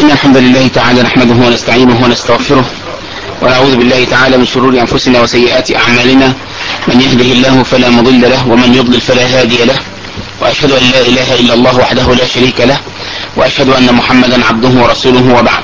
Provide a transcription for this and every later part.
إن الحمد لله تعالى نحمده ونستعينه ونستغفره ونعوذ بالله تعالى من شرور أنفسنا وسيئات أعمالنا من يهده الله فلا مضل له ومن يضلل فلا هادي له وأشهد أن لا إله إلا الله وحده لا شريك له وأشهد أن محمدا عبده ورسوله وبعد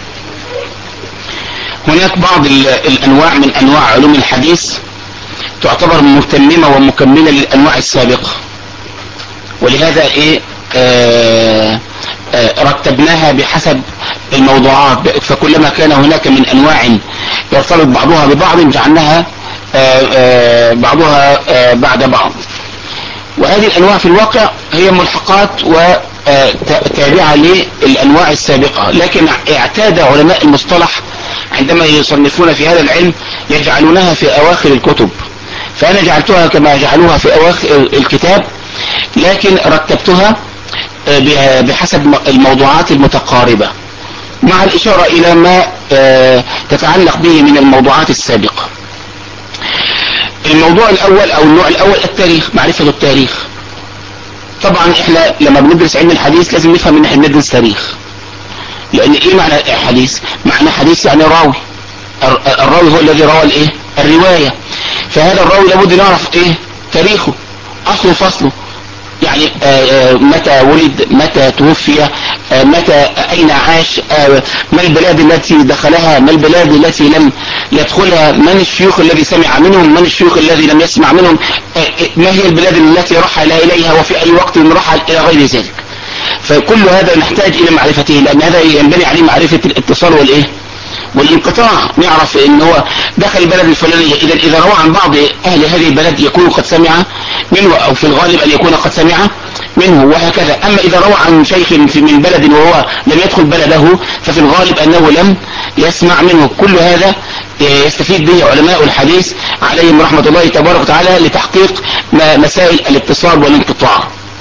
هناك بعض الأنواع من أنواع علوم الحديث تعتبر متممة ومكملة للأنواع السابقة ولهذا إيه آه آه رتبناها بحسب الموضوعات فكلما كان هناك من أنواع يرتبط بعضها ببعض جعلناها آه بعضها بعد بعض وهذه الأنواع في الواقع هي ملحقات وتابعة للأنواع السابقة لكن اعتاد علماء المصطلح عندما يصنفون في هذا العلم يجعلونها في أواخر الكتب فأنا جعلتها كما جعلوها في أواخر الكتاب لكن رتبتها بحسب الموضوعات المتقاربة مع الإشارة إلى ما تتعلق به من الموضوعات السابقة الموضوع الأول أو النوع الأول التاريخ معرفة التاريخ طبعا احنا لما بندرس علم الحديث لازم نفهم ان احنا بندرس تاريخ لان ايه معنى حديث معنى حديث يعني راوي الراوي هو الذي روى الايه الرواية فهذا الراوي لابد نعرف ايه تاريخه اصله فصله يعني آآ آآ متى ولد متى توفي متى اين عاش ما البلاد التي دخلها ما البلاد التي لم يدخلها من الشيوخ الذي سمع منهم من الشيوخ الذي لم يسمع منهم ما هي البلاد التي رحل اليها وفي اي وقت رحل الى غير ذلك فكل هذا نحتاج الى معرفته لان هذا ينبني عليه معرفة الاتصال والايه والانقطاع نعرف ان هو دخل البلد الفلانية اذا اذا روى عن بعض اهل هذه البلد يكون قد سمع منه او في الغالب ان يكون قد سمع منه وهكذا اما اذا روى عن شيخ من بلد وهو لم يدخل بلده ففي الغالب انه لم يسمع منه كل هذا يستفيد به علماء الحديث عليهم رحمة الله تبارك وتعالى لتحقيق مسائل الاتصال والانقطاع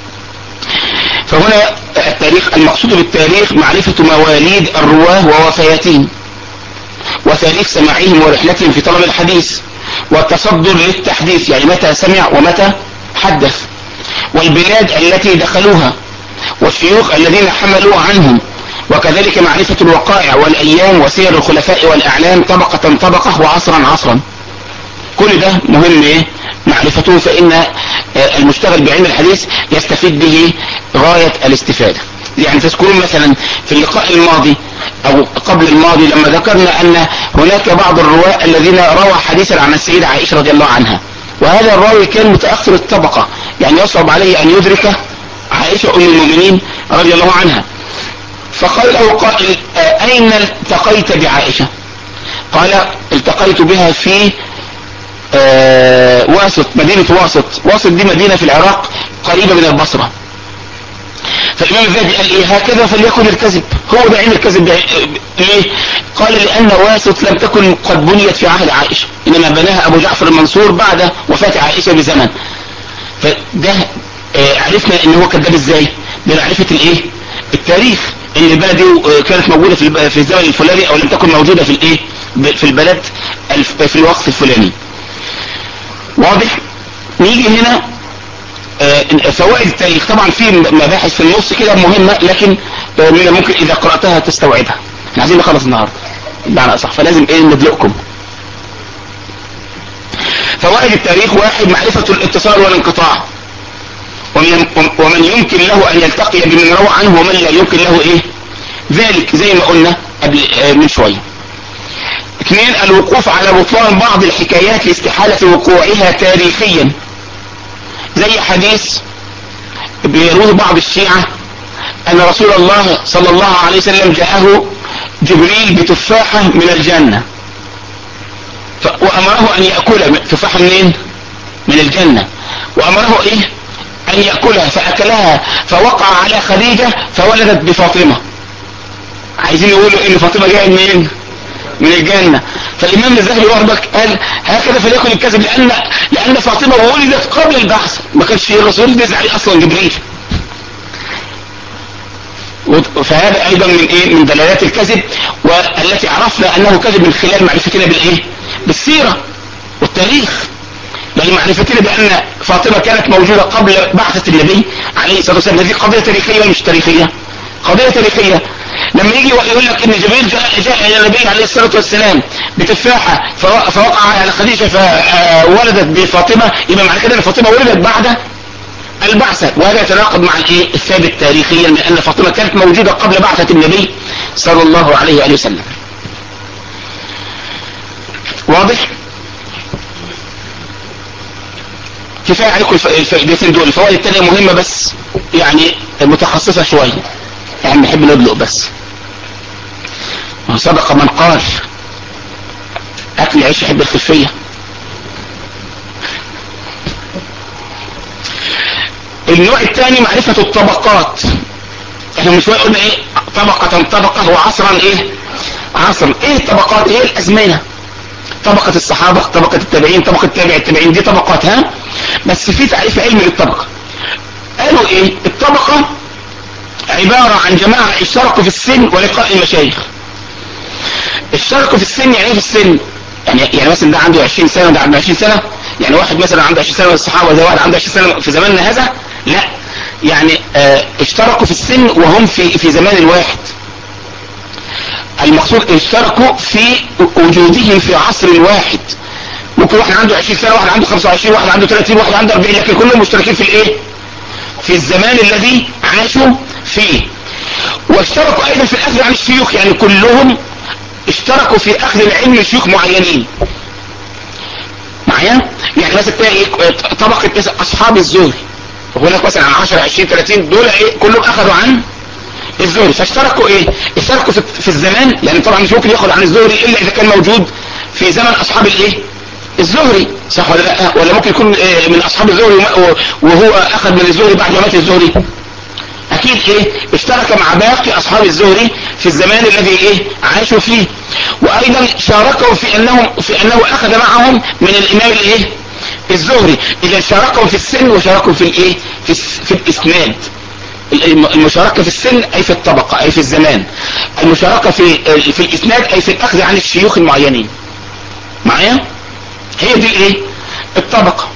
فهنا التاريخ المقصود بالتاريخ معرفة مواليد الرواه ووفياتهم وتاريخ سماعهم ورحلتهم في طلب الحديث والتصدر للتحديث يعني متى سمع ومتى حدث والبلاد التي دخلوها والشيوخ الذين حملوا عنهم وكذلك معرفة الوقائع والأيام وسير الخلفاء والأعلام طبقة طبقة وعصرا عصرا كل ده مهم ايه معرفته فإن المشتغل بعلم الحديث يستفيد به غاية الاستفادة يعني تذكرون مثلا في اللقاء الماضي او قبل الماضي لما ذكرنا ان هناك بعض الرواة الذين روى حديثا عن السيدة عائشة رضي الله عنها وهذا الراوي كان متأخر الطبقة يعني يصعب عليه ان يدرك عائشة ام المؤمنين رضي الله عنها فقال له قائل اين التقيت بعائشة قال التقيت بها في واسط مدينة واسط واسط دي مدينة في العراق قريبة من البصرة فالإمام الذهبي قال إيه هكذا فليكن الكذب هو ده علم الكذب ليه قال لأن واسط لم تكن قد بنيت في عهد عائشة إنما بناها أبو جعفر المنصور بعد وفاة عائشة بزمن فده آه عرفنا إن هو كذاب إزاي بمعرفة الإيه التاريخ إن البلد دي كانت موجودة في في الزمن الفلاني أو لم تكن موجودة في الإيه في البلد في الوقت الفلاني واضح نيجي هنا فوائد التاريخ طبعا في مباحث في النص كده مهمة لكن من ممكن اذا قرأتها تستوعبها احنا عايزين نخلص النهاردة بمعنى اصح فلازم ايه ندلقكم فوائد التاريخ واحد معرفة الاتصال والانقطاع ومن, ومن يمكن له ان يلتقي بمن روى عنه ومن لا يمكن له ايه ذلك زي ما قلنا قبل من شوية اثنين الوقوف على بطلان بعض الحكايات لاستحالة وقوعها تاريخيا زي حديث بيروي بعض الشيعة ان رسول الله صلى الله عليه وسلم جاءه جبريل بتفاحة من الجنة وامره ان يأكل تفاحة منين من الجنة وامره ايه ان يأكلها فاكلها فوقع على خديجة فولدت بفاطمة عايزين يقولوا ان فاطمة جاء منين من الجنة فالإمام الذهبي برضك قال هكذا فليكن الكذب لأن لأن فاطمة ولدت قبل البعث ما كانش الرسول نزل عليه أصلا جبريل فهذا أيضا من إيه من دلالات الكذب والتي عرفنا أنه كذب من خلال معرفتنا بالإيه بالسيرة والتاريخ بل معرفتنا بأن فاطمة كانت موجودة قبل بعثة النبي عليه الصلاة والسلام هذه قضية تاريخية ولا مش تاريخية قضية تاريخية لما يجي يقول لك ان جبريل جاء, جاء الى النبي عليه الصلاة والسلام بتفاحة فوقع على خديجة فولدت بفاطمة يبقى معنى كده ان فاطمة ولدت بعد البعثة وهذا يتناقض مع الايه الثابت تاريخيا من ان فاطمة كانت موجودة قبل بعثة النبي صلى الله عليه وآله وسلم واضح كفاية عليكم الفائدتين دول الفوائد التانية مهمة بس يعني متخصصة شوية يعني نحب ندلق بس وسبق من قال اكل عيش يحب الخفية النوع الثاني معرفة الطبقات احنا من شوية قلنا ايه طبقة طبقة وعصرا ايه عصرا ايه الطبقات ايه الازمنة طبقة الصحابة طبقة التابعين طبقة تابع التابعين دي طبقات ها بس في تعريف علمي للطبقة قالوا ايه الطبقة عبارة عن جماعة اشتركوا في السن ولقاء المشايخ اشتركوا في السن يعني ايه في السن يعني يعني مثلا ده عنده 20 سنة وده عنده 20 سنة يعني واحد مثلا عنده 20 سنة من الصحابة زي واحد عنده 20 سنة في زماننا هذا لا يعني اه اشتركوا في السن وهم في في زمان الواحد المقصود اشتركوا في وجودهم في عصر واحد ممكن واحد عنده 20 سنة واحد عنده 25 واحد عنده 30 واحد عنده 40 لكن كلهم مشتركين في الايه في الزمان الذي عاشوا فيه واشتركوا ايضا في الاخذ عن الشيوخ يعني كلهم اشتركوا في اخذ العلم من شيوخ معينين معايا يعني مثلا تلاقي طبقة اصحاب الزهري وهناك مثلا 10 20 30 دول ايه كلهم اخذوا عن الزهري فاشتركوا ايه اشتركوا في, في الزمان لان طبعا مش ممكن ياخد عن الزهري الا اذا كان موجود في زمن اصحاب الايه الزهري صح ولا لا ولا ممكن يكون إيه من اصحاب الزهري وهو اخذ من الزهري بعد ما مات الزهري اكيد ايه اشترك مع باقي اصحاب الزهري في الزمان الذي ايه عاشوا فيه وايضا شاركوا في انهم في انه اخذ معهم من الامام الايه الزهري اذا شاركوا في السن وشاركوا في الايه في, في الاسناد المشاركة في السن اي في الطبقة اي في الزمان المشاركة في في الاسناد اي في الاخذ عن الشيوخ المعينين معايا هي دي الايه الطبقة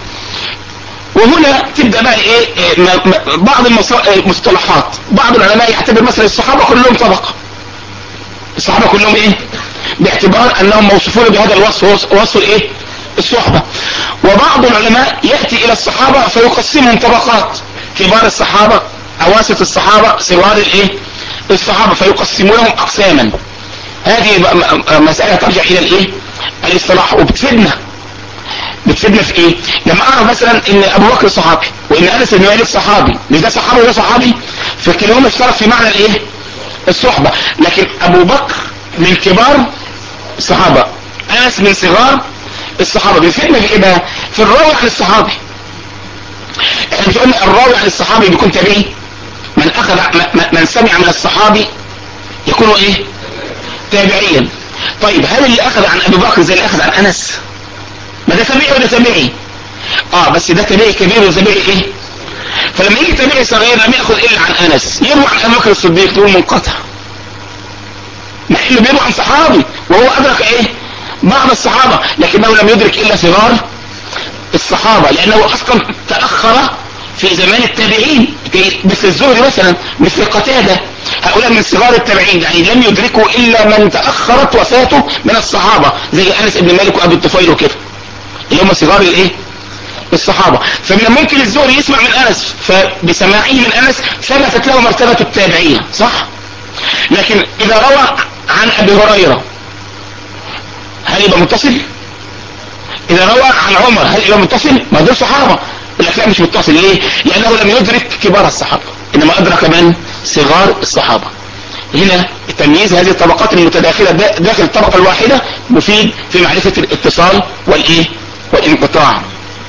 وهنا تبدأ بقى ايه بعض المصطلحات بعض العلماء يعتبر مثلا الصحابة كلهم طبقة الصحابة كلهم ايه باعتبار انهم موصوفون بهذا الوصف وصف الايه الصحبة وبعض العلماء يأتي الى الصحابة فيقسمهم طبقات كبار الصحابة اواسط الصحابة صغار الايه الصحابة فيقسمونهم اقساما هذه مسألة ترجع الى الايه الاصطلاح وبتفيدنا بتفيدنا في ايه لما اعرف مثلا ان ابو بكر صحابي وان انس بن مالك صحابي مش ده صحابي وده صحابي فكلاهما اشترك في معنى الايه الصحبة لكن ابو بكر من كبار الصحابة انس من صغار الصحابة بيفيدنا في ايه بقى في الراوي عن الصحابي احنا مش قلنا الراوي عن الصحابي بيكون تابعي من اخذ من سمع من الصحابي يكون ايه تابعيا طيب هل اللي اخذ عن ابي بكر زي اللي اخذ عن انس ما ده تابعي وده تابعي اه بس ده تابعي كبير وده تابعي ايه فلما يجي تابعي صغير لم ياخذ الا عن انس يروى عن ابي بكر الصديق تقول منقطع مع انه بيروى عن صحابي وهو ادرك ايه بعض الصحابة لكنه لم يدرك الا صغار الصحابة لانه اصلا تأخر في زمان التابعين مثل الزهري مثلا مثل قتادة هؤلاء من صغار التابعين يعني لم يدركوا الا من تأخرت وفاته من الصحابة زي انس بن مالك وابي الطفيل وكده اللي هم صغار الايه الصحابة فمن الممكن الزهري يسمع من انس فبسماعه من انس ثبتت له مرتبة التابعية صح لكن اذا روى عن ابي هريرة هل يبقى متصل اذا روى عن عمر هل يبقى متصل ما دول صحابة لك لا مش متصل ليه لانه لم يدرك كبار الصحابة انما ادرك من صغار الصحابة هنا تمييز هذه الطبقات المتداخلة داخل الطبقة الواحدة مفيد في معرفة الاتصال والايه والانقطاع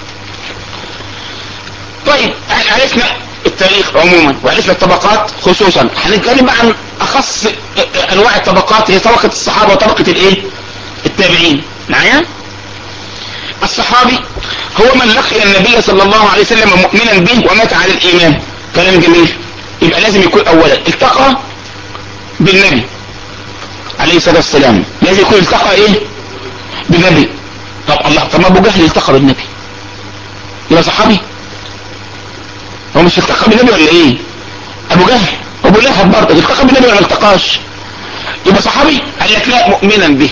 طيب عرفنا التاريخ عموما وعرفنا الطبقات خصوصا هنتكلم عن اخص انواع الطبقات هي طبقة الصحابة وطبقة الايه التابعين معايا الصحابي هو من لقي النبي صلى الله عليه وسلم مؤمنا به ومات على الايمان كلام جميل يبقى لازم يكون اولا التقى بالنبي عليه الصلاة والسلام لازم يكون التقى ايه بالنبي طب الله طب ما ابو جهل التقى بالنبي يبقى صحابي هو مش التقى بالنبي ولا ايه ابو جهل ابو لهب برضه التقى بالنبي ولا ما التقاش يبقى صحابي قال لك لا مؤمنا به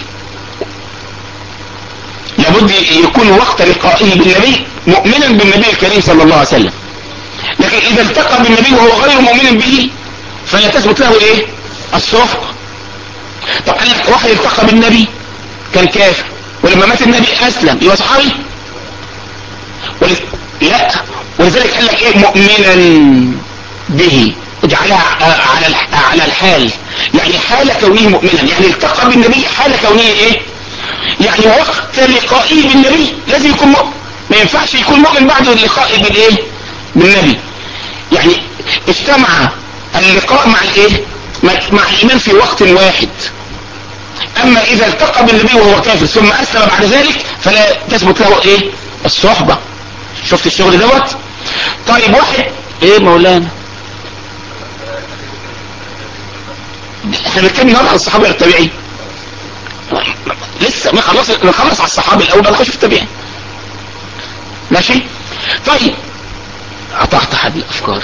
لابد يكون وقت لقائه بالنبي مؤمنا بالنبي الكريم صلى الله عليه وسلم لكن اذا التقى بالنبي وهو غير مؤمن به فلا تثبت له ايه الصحبة طب قال لك واحد التقى بالنبي كان كافر ولما مات النبي اسلم يبقى صحابي ولز... لا ولذلك قال لك ايه مؤمنا به اجعلها على على الحال يعني حال كونه مؤمنا يعني التقى بالنبي حال كونه ايه يعني وقت لقائه بالنبي لازم يكون مؤمن ما ينفعش يكون مؤمن بعد اللقاء بالايه بالنبي يعني اجتمع اللقاء مع الايه مع الايمان في وقت واحد اما اذا التقى بالنبي وهو كافر ثم اسلم بعد ذلك فلا تثبت له ايه الصحبة شفت الشغل دوت طيب واحد ايه مولانا احنا بنتكلم النهارده عن الصحابه التابعين لسه ما خلص نخلص على الصحابه الاول بقى نخش في التابعين ماشي طيب قطعت حبل افكاري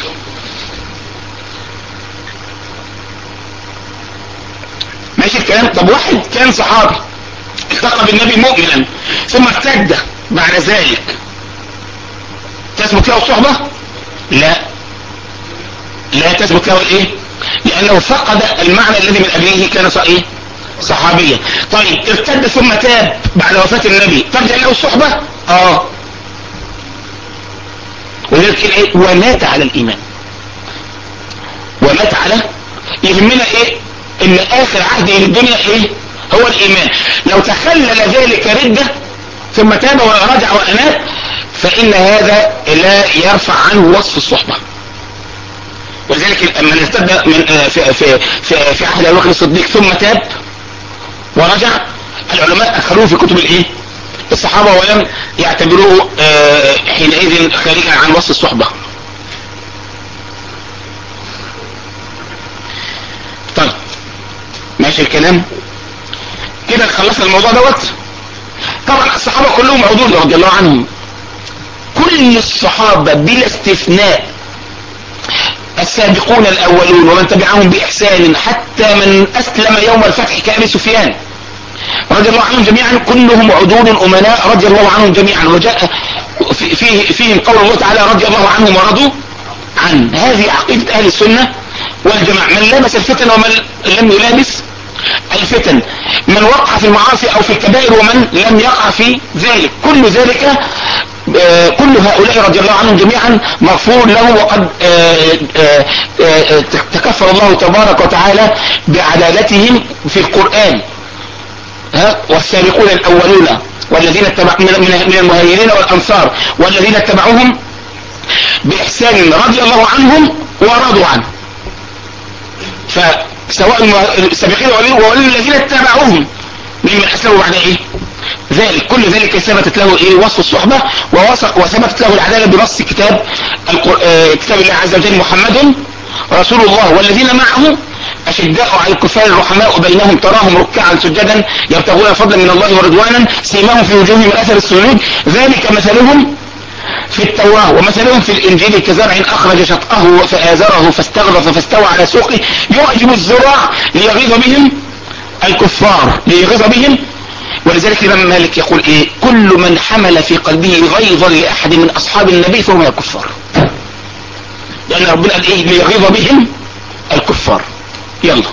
ماشي الكلام طب واحد كان صحابي التقى بالنبي مؤمنا ثم ارتد بعد ذلك تثبت له الصحبة لا لا تثبت له الايه لانه فقد المعنى الذي من اجله كان ايه صحابيا طيب ارتد ثم تاب بعد وفاة النبي ترجع له الصحبة اه ولذلك ايه ومات على الايمان ومات على يهمنا ايه ان اخر عهد للدنيا ايه هو الايمان لو تخلل ذلك ردة ثم تاب ورجع واناب فان هذا لا يرفع عنه وصف الصحبة ولذلك من ارتد من في في في, في عهد ابي بكر الصديق ثم تاب ورجع العلماء اخذوه في كتب الايه الصحابة ولم يعتبروه حينئذ خارجا عن وصف الصحبة طيب ماشي الكلام كده خلصنا الموضوع دوت طبعا الصحابة كلهم عدول رضي الله عنهم كل الصحابة بلا استثناء السابقون الاولون ومن تبعهم باحسان حتى من اسلم يوم الفتح كابي سفيان رضي الله عنهم جميعا كلهم عدول امناء رضي الله عنهم جميعا وجاء فيه فيهم قول الله تعالى رضي الله عنهم ورضوا عن هذه عقيدة اهل السنة والجماعة من لبس الفتن ومن لم يلابس الفتن من وقع في المعاصي او في الكبائر ومن لم يقع في ذلك كل ذلك كل هؤلاء رضي الله عنهم جميعا مغفور له وقد تكفر الله تبارك وتعالى بعدالتهم في القرآن ها والسابقون الاولون والذين اتبع من المهاجرين والانصار والذين اتبعوهم باحسان رضي الله عنهم ورضوا عنه فسواء السابقين والذين اتبعوهم ممن اسلموا بعد ايه ذلك كل ذلك ثبتت له ايه وصف الصحبة وثبتت له العدالة بنص كتاب كتاب الله عز وجل محمد رسول الله والذين معه أشداء على الكفار الرحماء بينهم تراهم ركعا سجدا يبتغون فضلا من الله ورضوانا سيماهم في وجوههم من أثر السجود ذلك مثلهم في التوراة ومثلهم في الإنجيل كزرع أخرج شطأه فآزره فاستغلظ فاستوى على سوقه يعجب الزراع ليغيظ بهم الكفار ليغيظ بهم ولذلك الإمام مالك يقول إيه كل من حمل في قلبه غيظا لأحد من أصحاب النبي فهو من الكفار لأن ربنا قال إيه ليغيظ بهم الكفار يلا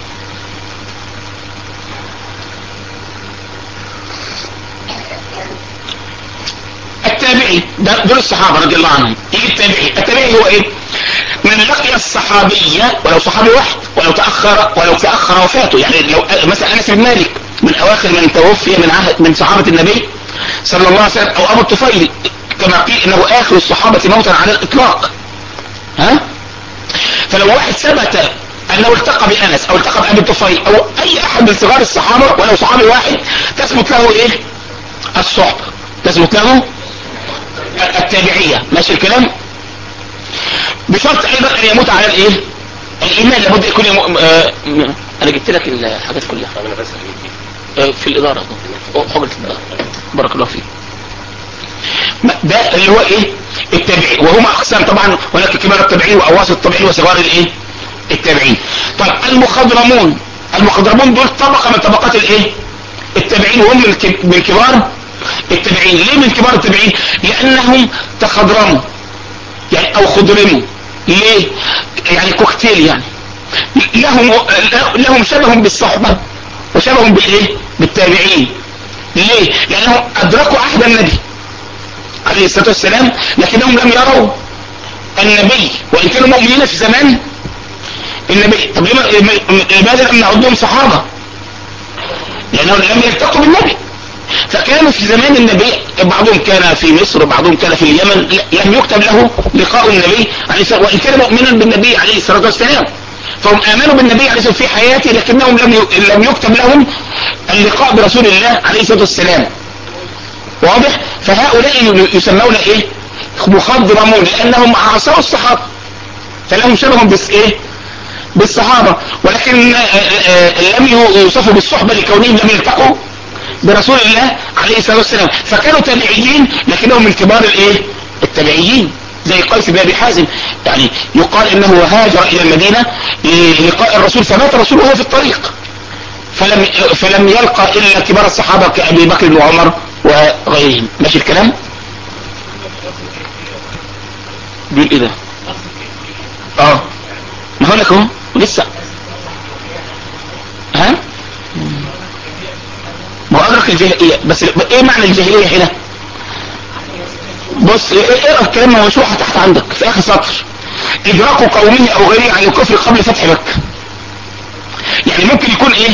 التابعي دول الصحابة رضي الله عنهم يجي التابعي التابعي هو ايه من لقي الصحابية ولو صحابي واحد ولو تأخر ولو تأخر وفاته يعني لو مثلا انس بن مالك من اواخر من توفي من عهد من صحابة النبي صلى الله عليه وسلم او ابو الطفيل كما قيل انه اخر الصحابة موتا على الاطلاق ها فلو واحد ثبت انه التقى بانس او التقى بابي الطفيل او اي احد من صغار الصحابة ولو صحابي واحد تثبت له ايه الصحبة تثبت له التابعية ماشي الكلام بشرط ايضا ان يموت على الايه الايمان لابد يكون يمو... آه... انا جبت لك الحاجات كلها آه في الادارة حجرة الادارة بارك الله فيك ده اللي هو ايه التابعي وهما اقسام طبعا هناك كبار التابعين واواسط التابعين وصغار الايه التابعين طيب المخضرمون المخضرمون دول طبقة من طبقات الايه التابعين وهم من كبار التابعين ليه من كبار التابعين لانهم تخضرموا يعني او خضرموا ليه يعني كوكتيل يعني لهم لهم شبه بالصحبة وشبه بالايه بالتابعين ليه لانهم ادركوا عهد النبي عليه الصلاة والسلام لكنهم لم يروا النبي وان كانوا مؤمنين في زمان النبي طب لماذا لم نعدهم صحابة لانهم لم يلتقوا بالنبي فكانوا في زمان النبي بعضهم كان في مصر وبعضهم كان في اليمن لم يكتب له لقاء النبي عليه الصلاة وإن كان مؤمنا بالنبي عليه الصلاة والسلام فهم آمنوا بالنبي عليه الصلاة في حياته لكنهم لم لم يكتب لهم اللقاء برسول الله عليه الصلاة والسلام واضح فهؤلاء يسمون ايه مخضرمون لانهم عاصروا الصحابة فلهم شبه بس ايه بالصحابة ولكن لم يوصفوا بالصحبة لكونهم لم يلتقوا برسول الله عليه الصلاة والسلام فكانوا تابعيين لكنهم من كبار الايه التابعيين زي قيس بن ابي حازم يعني يقال انه هاجر الى المدينة للقاء الرسول فمات الرسول وهو في الطريق فلم, فلم يلقى الا كبار الصحابة كابي بكر وعمر وغيرهم ماشي الكلام بيقول ايه ده اه ما هو لك اهو لسه ها ما هو ادرك الجاهلية بس ايه معنى الجاهلية هنا بص اقرا الكلام موشوحة تحت عندك في اخر سطر ادراك قومه او غيره عن الكفر قبل فتح مكة يعني ممكن يكون ايه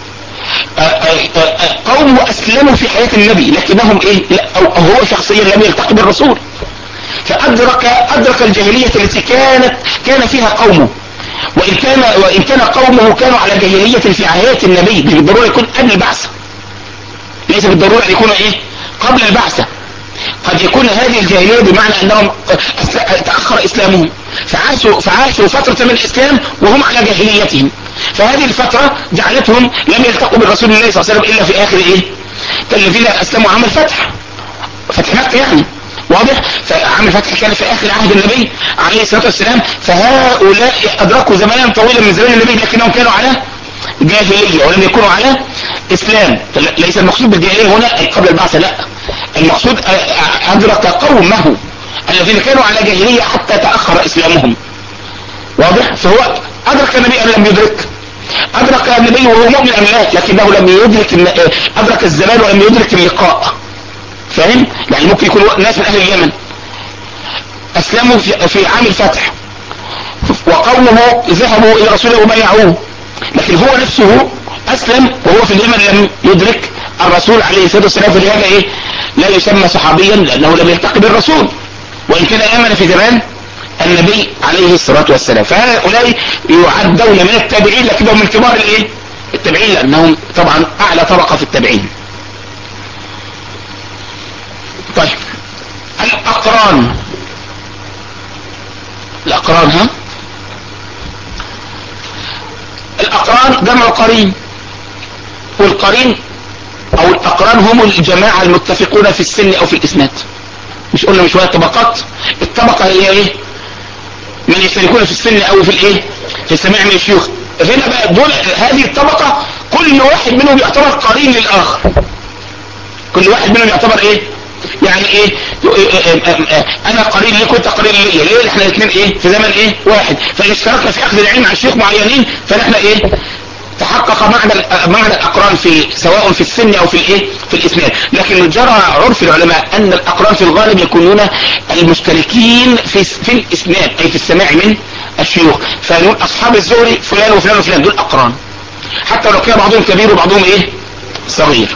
قوم اسلموا في حياة النبي لكنهم ايه لا او هو شخصيا لم يلتقي بالرسول فادرك ادرك الجاهلية التي كانت كان فيها قومه وان كان وان كان قومه كانوا على جاهلية في حياة النبي مش بالضرورة يكون قبل البعثة ليس بالضرورة ان يكون ايه قبل البعثة قد يكون هذه الجاهلية بمعنى انهم تأخر اسلامهم فعاشوا, فعاشوا فترة من الاسلام وهم على جاهليتهم فهذه الفترة جعلتهم لم يلتقوا بالرسول الله صلى الله عليه وسلم الا في اخر ايه الذين اسلموا عام الفتح فتح مكة يعني واضح فعام الفتح كان في اخر عهد النبي عليه الصلاة والسلام فهؤلاء ادركوا زمانا طويلا من زمان النبي لكنهم كانوا على جاهلية ولم يكونوا على اسلام ليس المقصود بالجاهلية هنا قبل البعثة لا المقصود ادرك قومه الذين كانوا على جاهلية حتى تأخر اسلامهم واضح فهو ادرك النبي ام لم يدرك ادرك النبي وهو مؤمن ام لا لكنه لم يدرك ادرك الزمان ولم يدرك اللقاء فاهم يعني ممكن يكون ناس من اهل اليمن اسلموا في, في عام الفتح وقومه ذهبوا الى رسوله وبايعوه لكن هو نفسه اسلم وهو في اليمن لم يدرك الرسول عليه الصلاة والسلام فلهذا ايه لا يسمى صحابيا لانه لم يلتقي بالرسول وان كان امن في زمان النبي عليه الصلاة والسلام فهؤلاء يعدون من التابعين لكنهم من كبار الايه التابعين لانهم طبعا اعلى طبقة في التابعين طيب الاقران الاقران ها الاقران جمع قرين والقرين او الاقران هم الجماعة المتفقون في السن او في الاسناد مش قلنا من شوية طبقات الطبقة هي ايه من يشتركون في السن او في الايه في السماع من الشيوخ هنا بقى دول هذه الطبقة كل واحد منهم يعتبر قرين للاخر كل واحد منهم يعتبر ايه يعني ايه انا قرين ليك وانت قرين ليا ليه احنا الاثنين ايه في زمن ايه واحد فاذا اشتركنا في اخذ العلم عن شيوخ معينين فنحن ايه تحقق معنى معنى الاقران في سواء في السن او في الايه في الاسناد لكن جرى عرف العلماء ان الاقران في الغالب يكونون المشتركين في في الاسناد اي في السماع من الشيوخ فنقول اصحاب الزهري فلان وفلان وفلان دول اقران حتى لو كان بعضهم كبير وبعضهم ايه صغير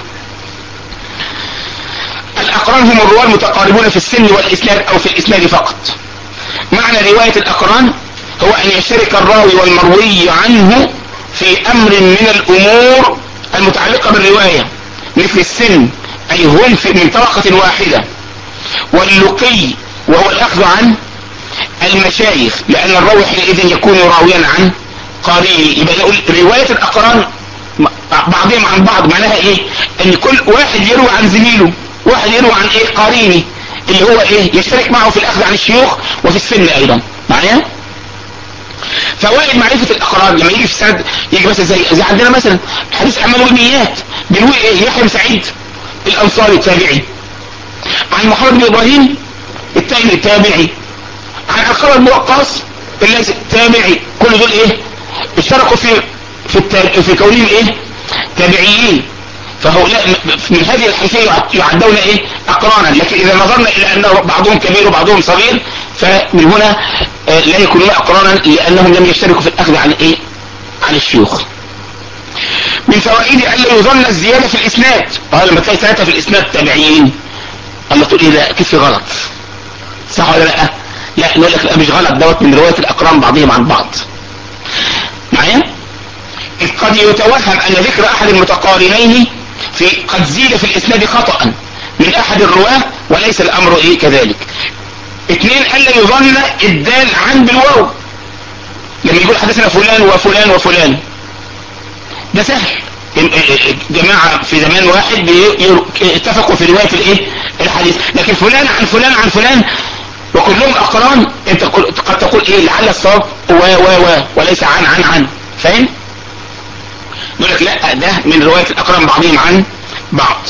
الاقران هم الرواه المتقاربون في السن والاسناد او في الاسناد فقط معنى رواية الاقران هو ان يشترك الراوي والمروي عنه في امر من الامور المتعلقة بالرواية مثل السن اي هم في من طبقة واحدة واللقي وهو الاخذ عن المشايخ لان الراوي حينئذ يكون راويا عن قرين يبقى نقول رواية الاقران بعضهم عن بعض معناها ايه ان كل واحد يروي عن زميله واحد يروي عن ايه قريني اللي هو ايه يشترك معه في الاخذ عن الشيوخ وفي السن ايضا معايا فوائد معرفة الاقران لما يجي في سند يجي مثلا زي زي عندنا مثلا حديث اعمال والنيات بنقول ايه يحيى بن سعيد الانصاري التابعي عن محمد بن ابراهيم التاني التابعي عن عقبة بن وقاص الذي تابعي كل دول ايه اشتركوا في في التار... في كونهم ايه تابعيين فهؤلاء من هذه الحيثية يعدون ايه اقرانا لكن اذا نظرنا الى ان بعضهم كبير وبعضهم صغير فمن هنا لا يكونون اقرانا لانهم لم يشتركوا في الاخذ عن ايه عن الشيوخ من فوائد الا يظن الزيادة في الاسناد اه لما تلاقي ثلاثة في الاسناد تابعيين الله تقول ايه لا كيف في غلط صح ولا لا لا نقول لك لا مش غلط دوت من رواية الاقران بعضهم عن بعض معايا إذ قد يتوهم ان ذكر احد المتقارنين في قد زيد في الاسناد خطأ من احد الرواه وليس الامر ايه كذلك اثنين الا يظن الدال عن بالواو لما يقول حدثنا فلان وفلان وفلان ده سهل جماعة في زمان واحد اتفقوا في رواية الايه الحديث لكن فلان عن فلان عن فلان وكلهم اقران انت قد تقول ايه لعل الصواب و و و وليس عن عن عن فاهم يقول لك لا ده من رواية الاقران بعضهم عن بعض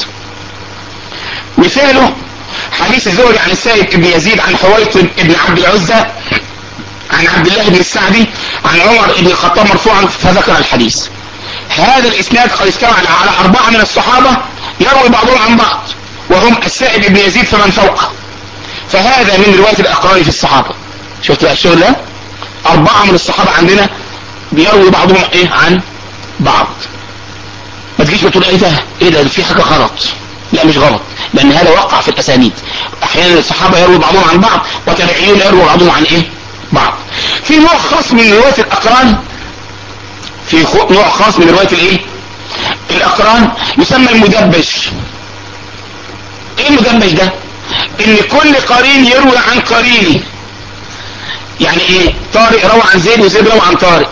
مثاله حديث الزهري عن السائب ابن يزيد عن حويط ابن عبد العزة عن عبد الله بن السعدي عن عمر بن الخطاب مرفوعا فذكر الحديث هذا الاسناد قد استوى على اربعة من الصحابة يروي بعضهم عن بعض وهم السائب ابن يزيد فمن فوقه فهذا من رواية الاقران في الصحابة شفت بقى الشغل ده اربعة من الصحابة عندنا بيروي بعضهم ايه عن بعض ما تجيش بتقول ايه ده ايه ده في حاجة غلط لا مش غلط لان هذا وقع في الاسانيد احيانا الصحابة يروي بعضهم عن بعض وتابعيون يروي بعضهم عن ايه بعض في نوع خاص من رواية الاقران في نوع خاص من رواية الايه الاقران يسمى المدبش ايه المدبش ده ان كل قرين يروي عن قرينه يعني ايه طارق روى عن زيد وزيد روى عن طارق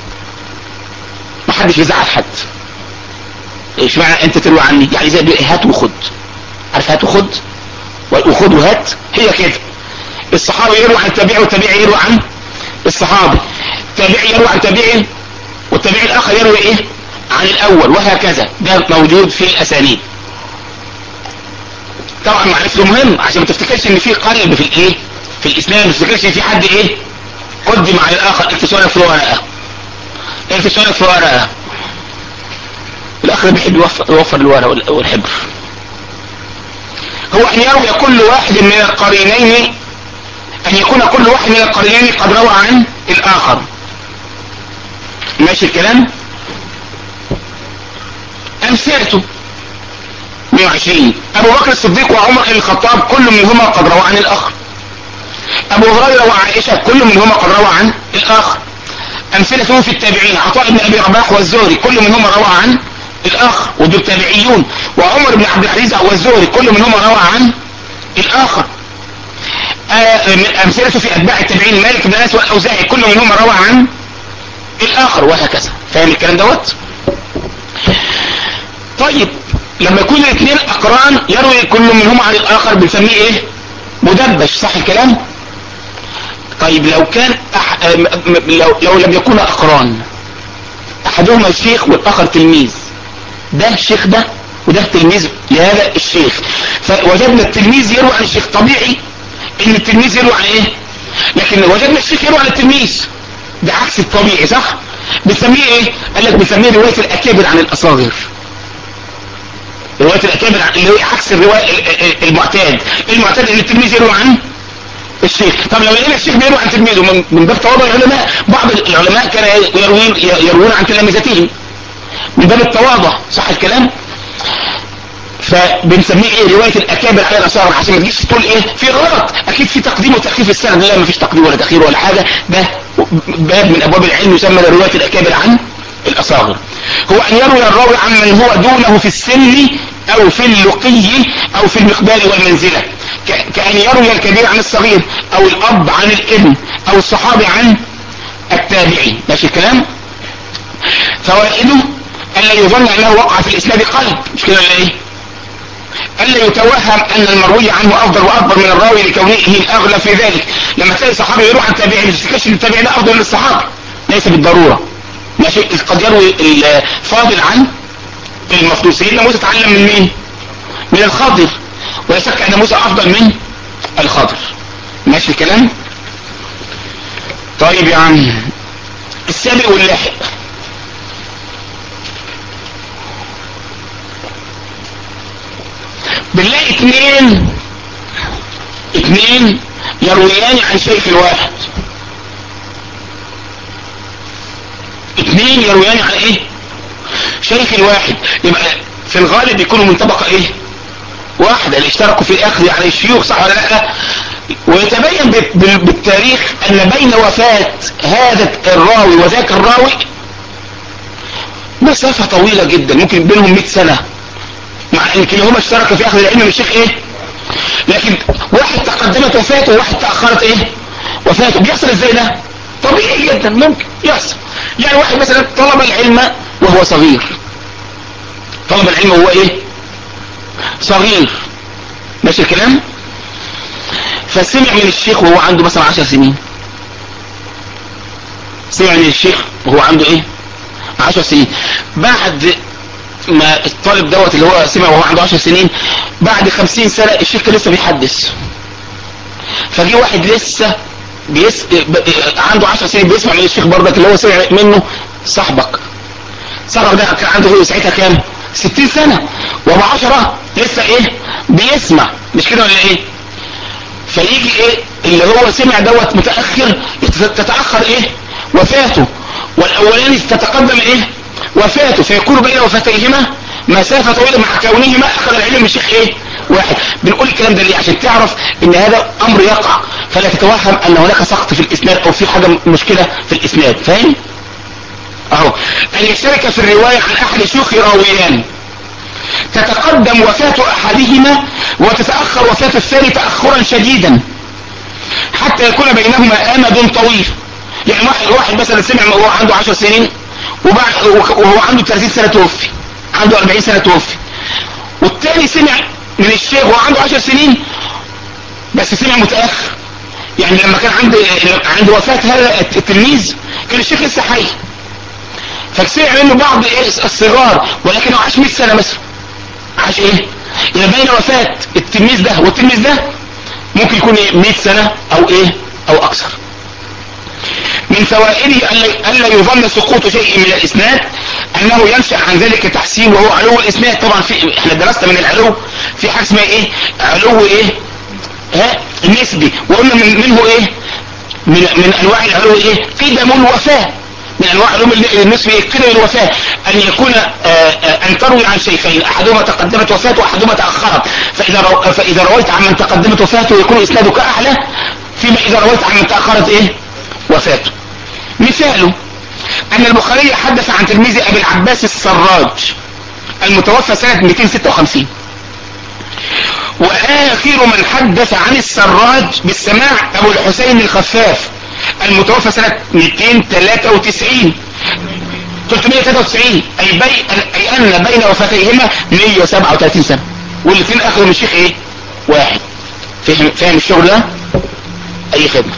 محدش يزعل حد ايش معنى انت تروي عني يعني زي هات وخد عارف هات وخد وخد وهات هي كده الصحابي يروي عن التابعي والتابعي يروي عن الصحابي التابعي يروي عن تابعي والتابعي الاخر يروي ايه عن الاول وهكذا ده موجود في الاسانيد طبعا معرفته مهم عشان ما تفتكرش ان في قلب في الايه في الاسلام ما تفتكرش ان في حد ايه قدم على الاخر اكتسوانك في ورقه اكتسوانك في ورقه الاخر بيحب يوفر, يوفر الورقه والحبر هو ان يروي كل واحد من القرينين ان يكون كل واحد من القرينين قد روى عن الاخر ماشي الكلام امثلته 120 ابو بكر الصديق وعمر بن الخطاب كل منهما قد روى عن الاخر ابو هريره وعائشه كل منهما قد روى عن الاخر امثلته في التابعين عطاء بن ابي رباح والزهري كل منهما روى عن الاخر ودول تابعيون وعمر بن عبد العزيز والزهري كل منهما روى عن الاخر امثلته في اتباع التابعين مالك بن انس والاوزاعي كل منهما روى عن الاخر وهكذا فاهم الكلام دوت طيب لما يكون الاثنين اقران يروي كل منهما عن الاخر بنسميه ايه مدبش صح الكلام طيب لو كان أح... لو, لو لم يكون اقران احدهما الشيخ والاخر تلميذ ده الشيخ ده وده تلميذ لهذا الشيخ فوجدنا التلميذ يروي عن الشيخ طبيعي ان التلميذ يروي عن ايه لكن وجدنا الشيخ يروي عن التلميذ ده عكس الطبيعي صح بنسميه ايه قال لك بنسميه رواية الاكابر عن الاصاغر رواية الاكابر اللي هو عكس الرواية المعتاد المعتاد ان التلميذ يروي عن الشيخ طب لو لقينا الشيخ بيروي عن تلميذه من باب تواضع العلماء بعض العلماء كانوا يروون يروون عن تلامذتهم من باب التواضع صح الكلام فبنسميه ايه رواية الاكابر على الاصاغر عشان ما تجيش تقول ايه في غلط اكيد في تقديم وتأخير في السند لا ما فيش تقديم ولا تأخير ولا حاجة ده باب من ابواب العلم يسمى رواية الاكابر عن الاصاغر هو ان يروي الراوي عن من هو دونه في السن او في اللقي او في المقدار والمنزلة كأن يروي الكبير عن الصغير او الاب عن الابن او الصحابي عن التابعي ماشي الكلام فوائده الا يظن انه وقع في الاسناد قلب مش كده ولا ايه الا يتوهم ان المروي عنه افضل واكبر من الراوي لكونه الاغلى في ذلك لما تلاقي صحابي يروح عن تابعي ما تفتكرش ان التابعي ده افضل من الصحابي ليس بالضرورة ماشي قد يروي الفاضل عن المفضول سيدنا موسى تعلم من مين من الخضر ولا شك ان موسى افضل من الخضر ماشي الكلام طيب يا عم السابق واللاحق بنلاقي اتنين اتنين يرويان عن شيخ واحد اتنين يرويان عن ايه شيخ واحد يبقى في الغالب يكونوا من طبقة ايه واحدة اللي اشتركوا في الاخذ يعني الشيوخ صح ولا لا ويتبين بالتاريخ ان بين وفاة هذا الراوي وذاك الراوي مسافة طويلة جدا ممكن بينهم 100 سنة مع ان كلاهما اشترك في اخذ العلم من الشيخ ايه لكن واحد تقدمت وفاته وواحد تأخرت ايه وفاته بيحصل ازاي ده طبيعي جدا ممكن يحصل يعني واحد مثلا طلب العلم وهو صغير طلب العلم وهو ايه صغير ماشي الكلام فسمع من الشيخ وهو عنده مثلا عشر سنين سمع من الشيخ وهو عنده ايه عشر سنين بعد ما الطالب دوت اللي هو سمع وهو عنده عشر سنين بعد خمسين سنة الشيخ لسه بيحدث فجي واحد لسه بيس... عنده عشر سنين بيسمع من الشيخ برضك اللي هو سمع منه صاحبك صاحبك ده كان عنده ساعتها كام ستين سنة وابو عشرة لسه ايه بيسمع مش كده ولا ايه فيجي ايه اللي هو سمع دوت متأخر تتأخر ايه وفاته والاولاني تتقدم ايه وفاته فيكون بين وفاتيهما مسافة طويلة مع كونهما اخذ العلم من شيخ ايه واحد بنقول الكلام ده ليه عشان تعرف ان هذا امر يقع فلا تتوهم ان هناك سقط في الاسناد او في حاجة مشكلة في الاسناد فاهم اهو ان يشترك في الرواية عن احد شيوخ راويان تتقدم وفاة احدهما وتتأخر وفاة الثاني تأخرا شديدا حتى يكون بينهما امد طويل يعني واحد, واحد مثلا سمع وهو عنده 10 سنين وبعد وهو عنده 30 سنة توفي عنده 40 سنة توفي والتاني سمع من الشيخ وهو عنده 10 سنين بس سمع متأخر يعني لما كان عند عند وفاة هذا التلميذ كان الشيخ لسه حي فسمع منه بعض الصغار ولكنه عاش 100 سنة مثلا عاش ايه يعني بين وفاة التلميذ ده والتلميذ ده ممكن يكون ايه 100 سنة او ايه او اكثر من فوائده ألا يظن سقوط شيء من الإسناد أنه ينشأ عن ذلك تحسين وهو علو الإسناد طبعا في احنا درسنا من العلو في حاجة اسمها ايه علو ايه ها النسبي وقلنا من منه ايه من, من انواع العلو ايه قدم الوفاة من انواع علوم النسبي قدم الوفاة ان يكون ان تروي عن شيخين احدهما تقدمت وفاته واحدهما تأخرت فاذا, رو فإذا رويت عن من تقدمت وفاته يكون اسنادك اعلى فيما اذا رويت عن من تأخرت ايه وفاته مثاله ان البخاري حدث عن تلميذ ابي العباس السراج المتوفى سنة 256 واخر من حدث عن السراج بالسماع ابو الحسين الخفاف المتوفى سنة 293 393 اي, بي أي ان بين وفاتيهما 137 سنة والاثنين اخذوا من الشيخ ايه واحد فهم, فهم الشغل ده اي خدمة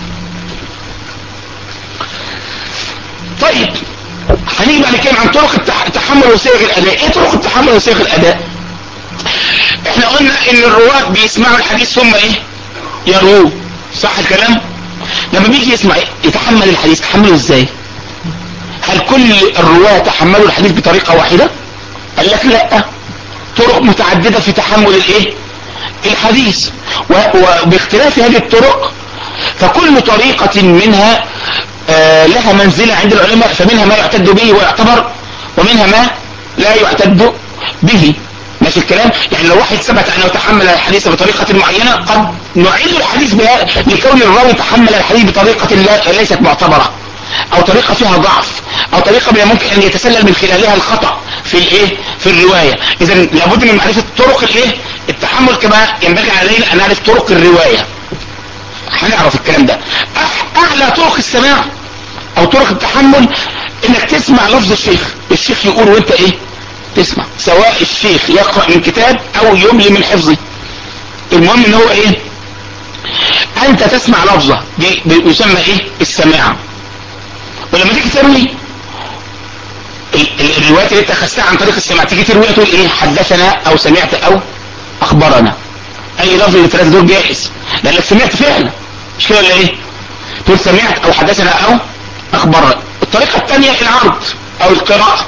طيب هنيجي بعد كده عن طرق التحمل وصيغ الاداء ايه طرق التحمل وصيغ الاداء احنا قلنا ان الرواة بيسمعوا الحديث ثم ايه يرووه صح الكلام لما بيجي يسمع يتحمل الحديث تحمله ازاي هل كل الرواة تحملوا الحديث بطريقة واحدة قال لك لا طرق متعددة في تحمل الايه الحديث وباختلاف هذه الطرق فكل طريقة منها آه لها منزلة عند العلماء فمنها ما يعتد به ويعتبر ومنها ما لا يعتد به ماشي الكلام يعني لو واحد ثبت انه تحمل الحديث بطريقة معينة قد نعيد الحديث بها لكون الراوي تحمل الحديث بطريقة ليست معتبرة او طريقة فيها ضعف او طريقة من ممكن ان يتسلل من خلالها الخطأ في الايه في الرواية اذا لابد من معرفة طرق الايه التحمل كما ينبغي علينا ان نعرف طرق الرواية هنعرف الكلام ده اعلى طرق السماع او طرق التحمل انك تسمع لفظ الشيخ الشيخ يقول وانت ايه تسمع سواء الشيخ يقرأ من كتاب او يملي من حفظه المهم ان هو ايه انت تسمع لفظة دي يسمى ايه السماع ولما تيجي تروي الروايات اللي انت اخذتها عن طريق السماع تيجي ترويها تقول ايه حدثنا او سمعت او اخبرنا اي لفظ من الثلاثه دول جائز لانك سمعت فعلا مش كده ولا ايه تقول سمعت او حدثنا او اخبرنا الطريقه الثانيه العرض او القراءه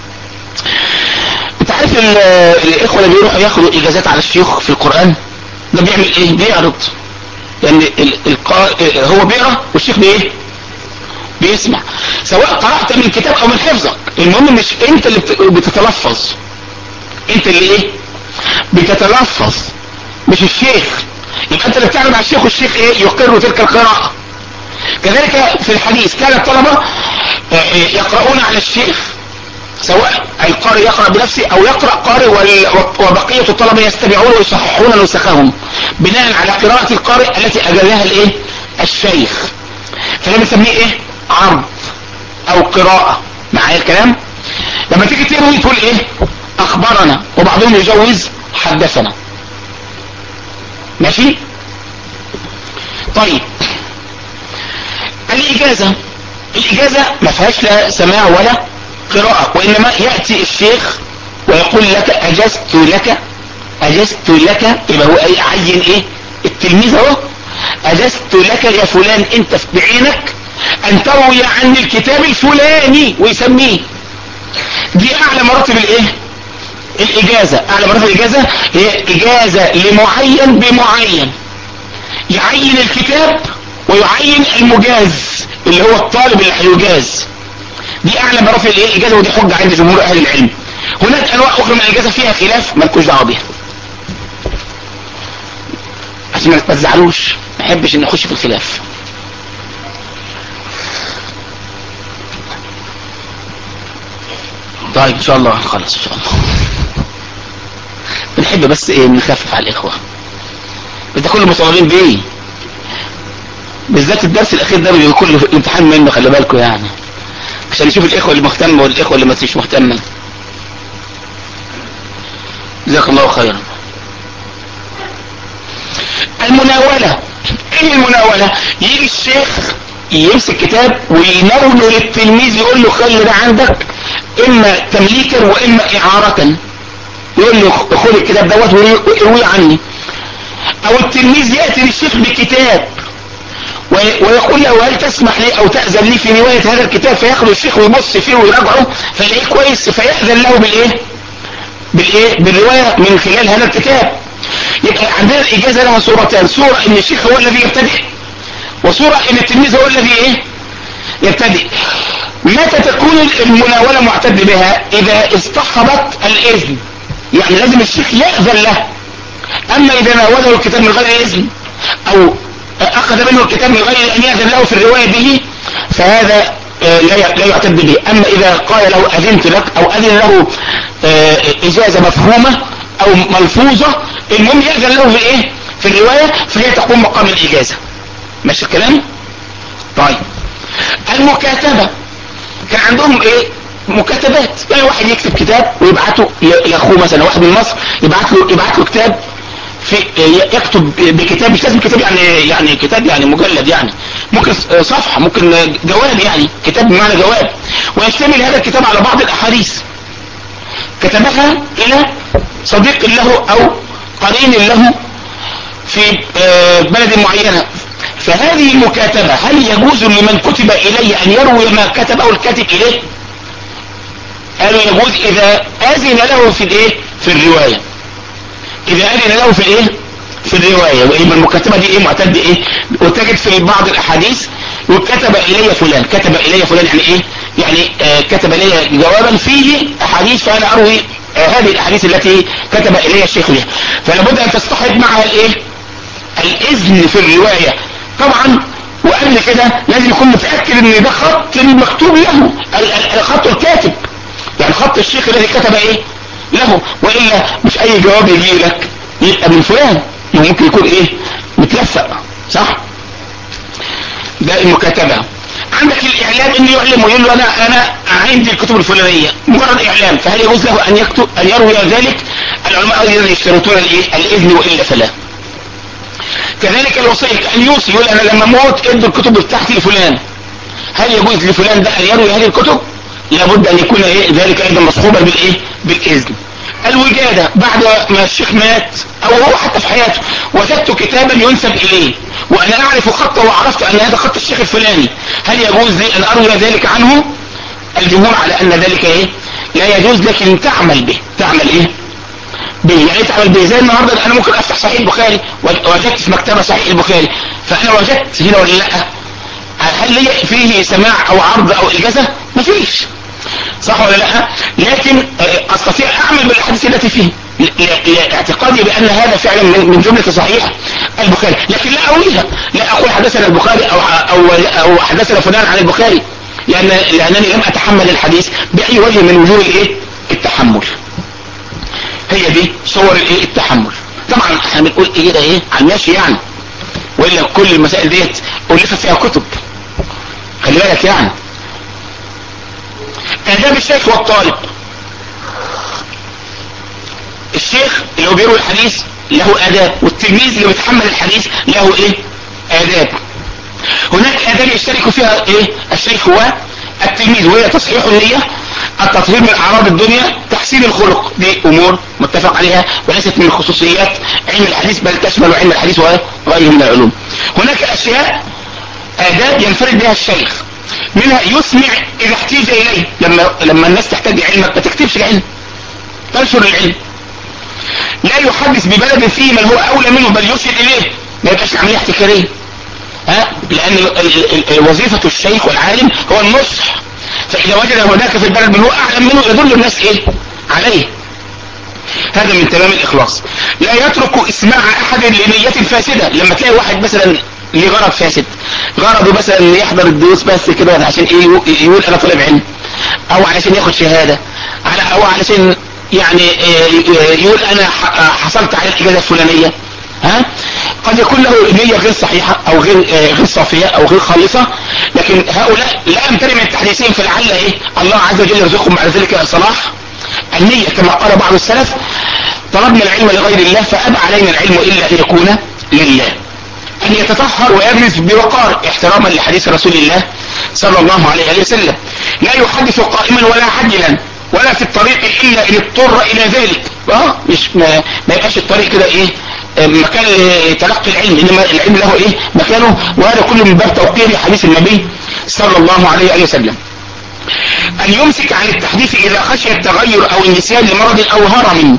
انت عارف الاخوه اللي بيروحوا ياخدوا اجازات على الشيوخ في القران ده بيعمل ايه بيعرض لان يعني القارئ هو بيقرا والشيخ بايه بيسمع سواء قرأت من كتاب او من حفظك المهم مش انت اللي بتتلفظ انت اللي ايه بتتلفظ مش الشيخ يبقى انت اللي بتعرض على الشيخ والشيخ ايه يقر تلك القراءة كذلك في الحديث كان الطلبة يقرؤون على الشيخ سواء القارئ يقرأ بنفسه او يقرأ قارئ وبقية الطلبة يستمعون ويصححون نسخهم بناء على قراءة القارئ التي اجلها الايه الشيخ فده بنسميه ايه عرض او قراءة معايا الكلام لما تيجي تروي تقول ايه اخبرنا وبعضهم يجوز حدثنا ماشي طيب الاجازة الاجازة ما فيهاش لا سماع ولا قراءة وانما يأتي الشيخ ويقول لك اجزت لك اجزت لك يبقى هو اي عين ايه التلميذ اهو اجزت لك يا فلان انت بعينك ان تروي عن الكتاب الفلاني ويسميه دي اعلى مراتب الايه الاجازة اعلى مراتب الاجازة هي اجازة لمعين بمعين يعين الكتاب ويعين المجاز اللي هو الطالب اللي هيجاز دي اعلى مراتب الايه الاجازة ودي حجة عند جمهور اهل العلم هناك انواع اخرى من الاجازة فيها خلاف مالكوش دعوه بيها عشان ما تزعلوش ما احبش ان اخش في الخلاف طيب ان شاء الله هنخلص ان شاء الله بنحب بس ايه نخفف على الاخوة ده كله مطالبين بيه بالذات الدرس الاخير ده بيبقى كله امتحان منه خلي بالكم يعني عشان نشوف الاخوة اللي مهتمة والاخوة اللي ما مش مهتمة جزاك الله خيرا المناولة ايه المناولة يجي الشيخ يمسك كتاب ويناوله للتلميذ يقول له خلي ده عندك اما تمليكا واما اعارة يقول له خد الكتاب دوت ويروي عني او التلميذ يأتي للشيخ بكتاب ويقول له هل تسمح لي او تأذن لي في رواية هذا الكتاب فياخد الشيخ ويبص فيه ويراجعه فيلاقيه كويس فيأذن له بالايه بالايه بالرواية من خلال هذا الكتاب يبقى عندنا الاجازة لها صورتان صورة ان الشيخ هو الذي يبتدئ وصورة ان التلميذ هو الذي ايه يبتدئ متى تكون المناولة معتد بها اذا اصطحبت الاذن يعني لازم الشيخ يأذن له اما اذا ناوله الكتاب من غير اذن او اخذ منه الكتاب من غير ان يأذن له في الرواية به فهذا لا يعتد به اما اذا قال له اذنت لك او اذن له اجازة مفهومة او ملفوظة المهم يأذن له في ايه في الرواية فهي تقوم مقام الاجازة ماشي الكلام طيب المكاتبة كان عندهم ايه مكاتبات يعني واحد يكتب كتاب ويبعته لاخوه مثلا واحد من مصر يبعت له يبعت له كتاب في يكتب بكتاب مش لازم كتاب يعني يعني كتاب يعني مجلد يعني ممكن صفحة ممكن جواب يعني كتاب بمعنى جواب ويشتمل هذا الكتاب على بعض الاحاديث كتبها الى صديق له او قرين له في بلد معينة فهذه المكاتبة هل يجوز لمن كتب إلي أن يروي ما كتبه الكاتب إليه قالوا يجوز إذا أذن له في الإيه في الرواية إذا أذن له في الإيه في الرواية وإما المكاتبة دي إيه معتد إيه وتجد في بعض الأحاديث وكتب إلي فلان كتب إلي فلان يعني إيه يعني آه كتب إلي جوابا فيه أحاديث فأنا أروي آه هذه الأحاديث التي كتب إلي الشيخ بها فلا بد أن تصطحب معها الإيه الإذن في الرواية طبعا وقبل كده لازم يكون متأكد ان ده خط المكتوب له خط الكاتب يعني خط الشيخ الذي كتب ايه له وإلا مش اي جواب يجي لك يبقى من فلان ممكن يكون ايه متلفق صح ده المكاتبة عندك الاعلام انه يعلم ويقول له انا انا عندي الكتب الفلانية مجرد اعلام فهل يجوز له ان يكتب ان يروي ذلك العلماء ايضا يشترطون الايه الاذن والا فلا كذلك الوصية ان يوصي يقول انا لما اموت ادوا الكتب بتاعتي لفلان هل يجوز لفلان ده ان يروي هذه الكتب لابد ان يكون إيه ذلك ايضا مصحوبا بالايه بالاذن الوجادة بعد ما الشيخ مات او هو حتى في حياته وجدت كتابا ينسب اليه وانا اعرف خطه وعرفت ان هذا خط الشيخ الفلاني هل يجوز لي ان اروي ذلك عنه الجمهور على ان ذلك ايه لا يجوز لكن تعمل به تعمل ايه به يعني تعمل به زي النهاردة انا ممكن افتح صحيح البخاري وجدت في مكتبة صحيح البخاري فانا وجدت هنا ولا لا هل لي فيه سماع او عرض او اجازة مفيش صح ولا لا لكن استطيع اعمل بالاحاديث التي فيه لاعتقادي بان هذا فعلا من جملة صحيح البخاري لكن لا اقولها لا اقول حدثنا البخاري او او او حدثنا فلان عن البخاري لان لانني لم اتحمل الحديث باي وجه من وجوه الايه التحمل هي دي صور الايه التحمل طبعا احنا بنقول ايه ده ايه على الماشي يعني والا كل المسائل ديت الفت فيها كتب خلي بالك يعني اداب الشيخ والطالب الشيخ اللي هو بيروي الحديث له اداب والتلميذ اللي بيتحمل الحديث له ايه اداب هناك اداب يشترك فيها ايه الشيخ والتلميذ وهي تصحيح النية التطهير من اعراض الدنيا تحسين الخلق دي امور متفق عليها وليست من خصوصيات علم الحديث بل تشمل علم الحديث وغيره من العلوم هناك اشياء اداب ينفرد بها الشيخ منها يسمع اذا احتيج اليه لما لما الناس تحتاج علمك ما تكتبش العلم تنشر العلم لا يحدث ببلد فيه من هو اولى منه بل يرشد اليه ما يبقاش عمليه احتكاريه ها لان وظيفة الشيخ والعالم هو النصح فاذا وجد هناك في البلد من هو اعلم منه يدل الناس ايه عليه هذا من تمام الاخلاص لا يترك اسماع احد لنية فاسدة لما تلاقي واحد مثلا ليه غرض فاسد غرضه مثلا يحضر الدروس بس كده عشان ايه يقول انا طالب علم او علشان ياخد شهادة على او علشان يعني يقول انا حصلت على الاجازة الفلانية ها قد يكون له نية غير صحيحة او غير غير صافية او غير خالصة لكن هؤلاء لا امتنع من التحديثين فلعل ايه الله عز وجل يرزقهم بعد ذلك صلاح النية كما قال بعض السلف طلبنا العلم لغير الله فابى علينا العلم الا ان يكون لله ان يتطهر ويجلس بوقار احتراما لحديث رسول الله صلى الله عليه وسلم لا يحدث قائما ولا عجلا ولا في الطريق الا ان اضطر الى ذلك اه مش ما, ما يبقاش الطريق كده ايه مكان تلقي العلم انما العلم له ايه مكانه وهذا كله من باب توقير حديث النبي صلى الله عليه وسلم ان يمسك عن التحديث اذا خشي التغير او النسيان لمرض او هرم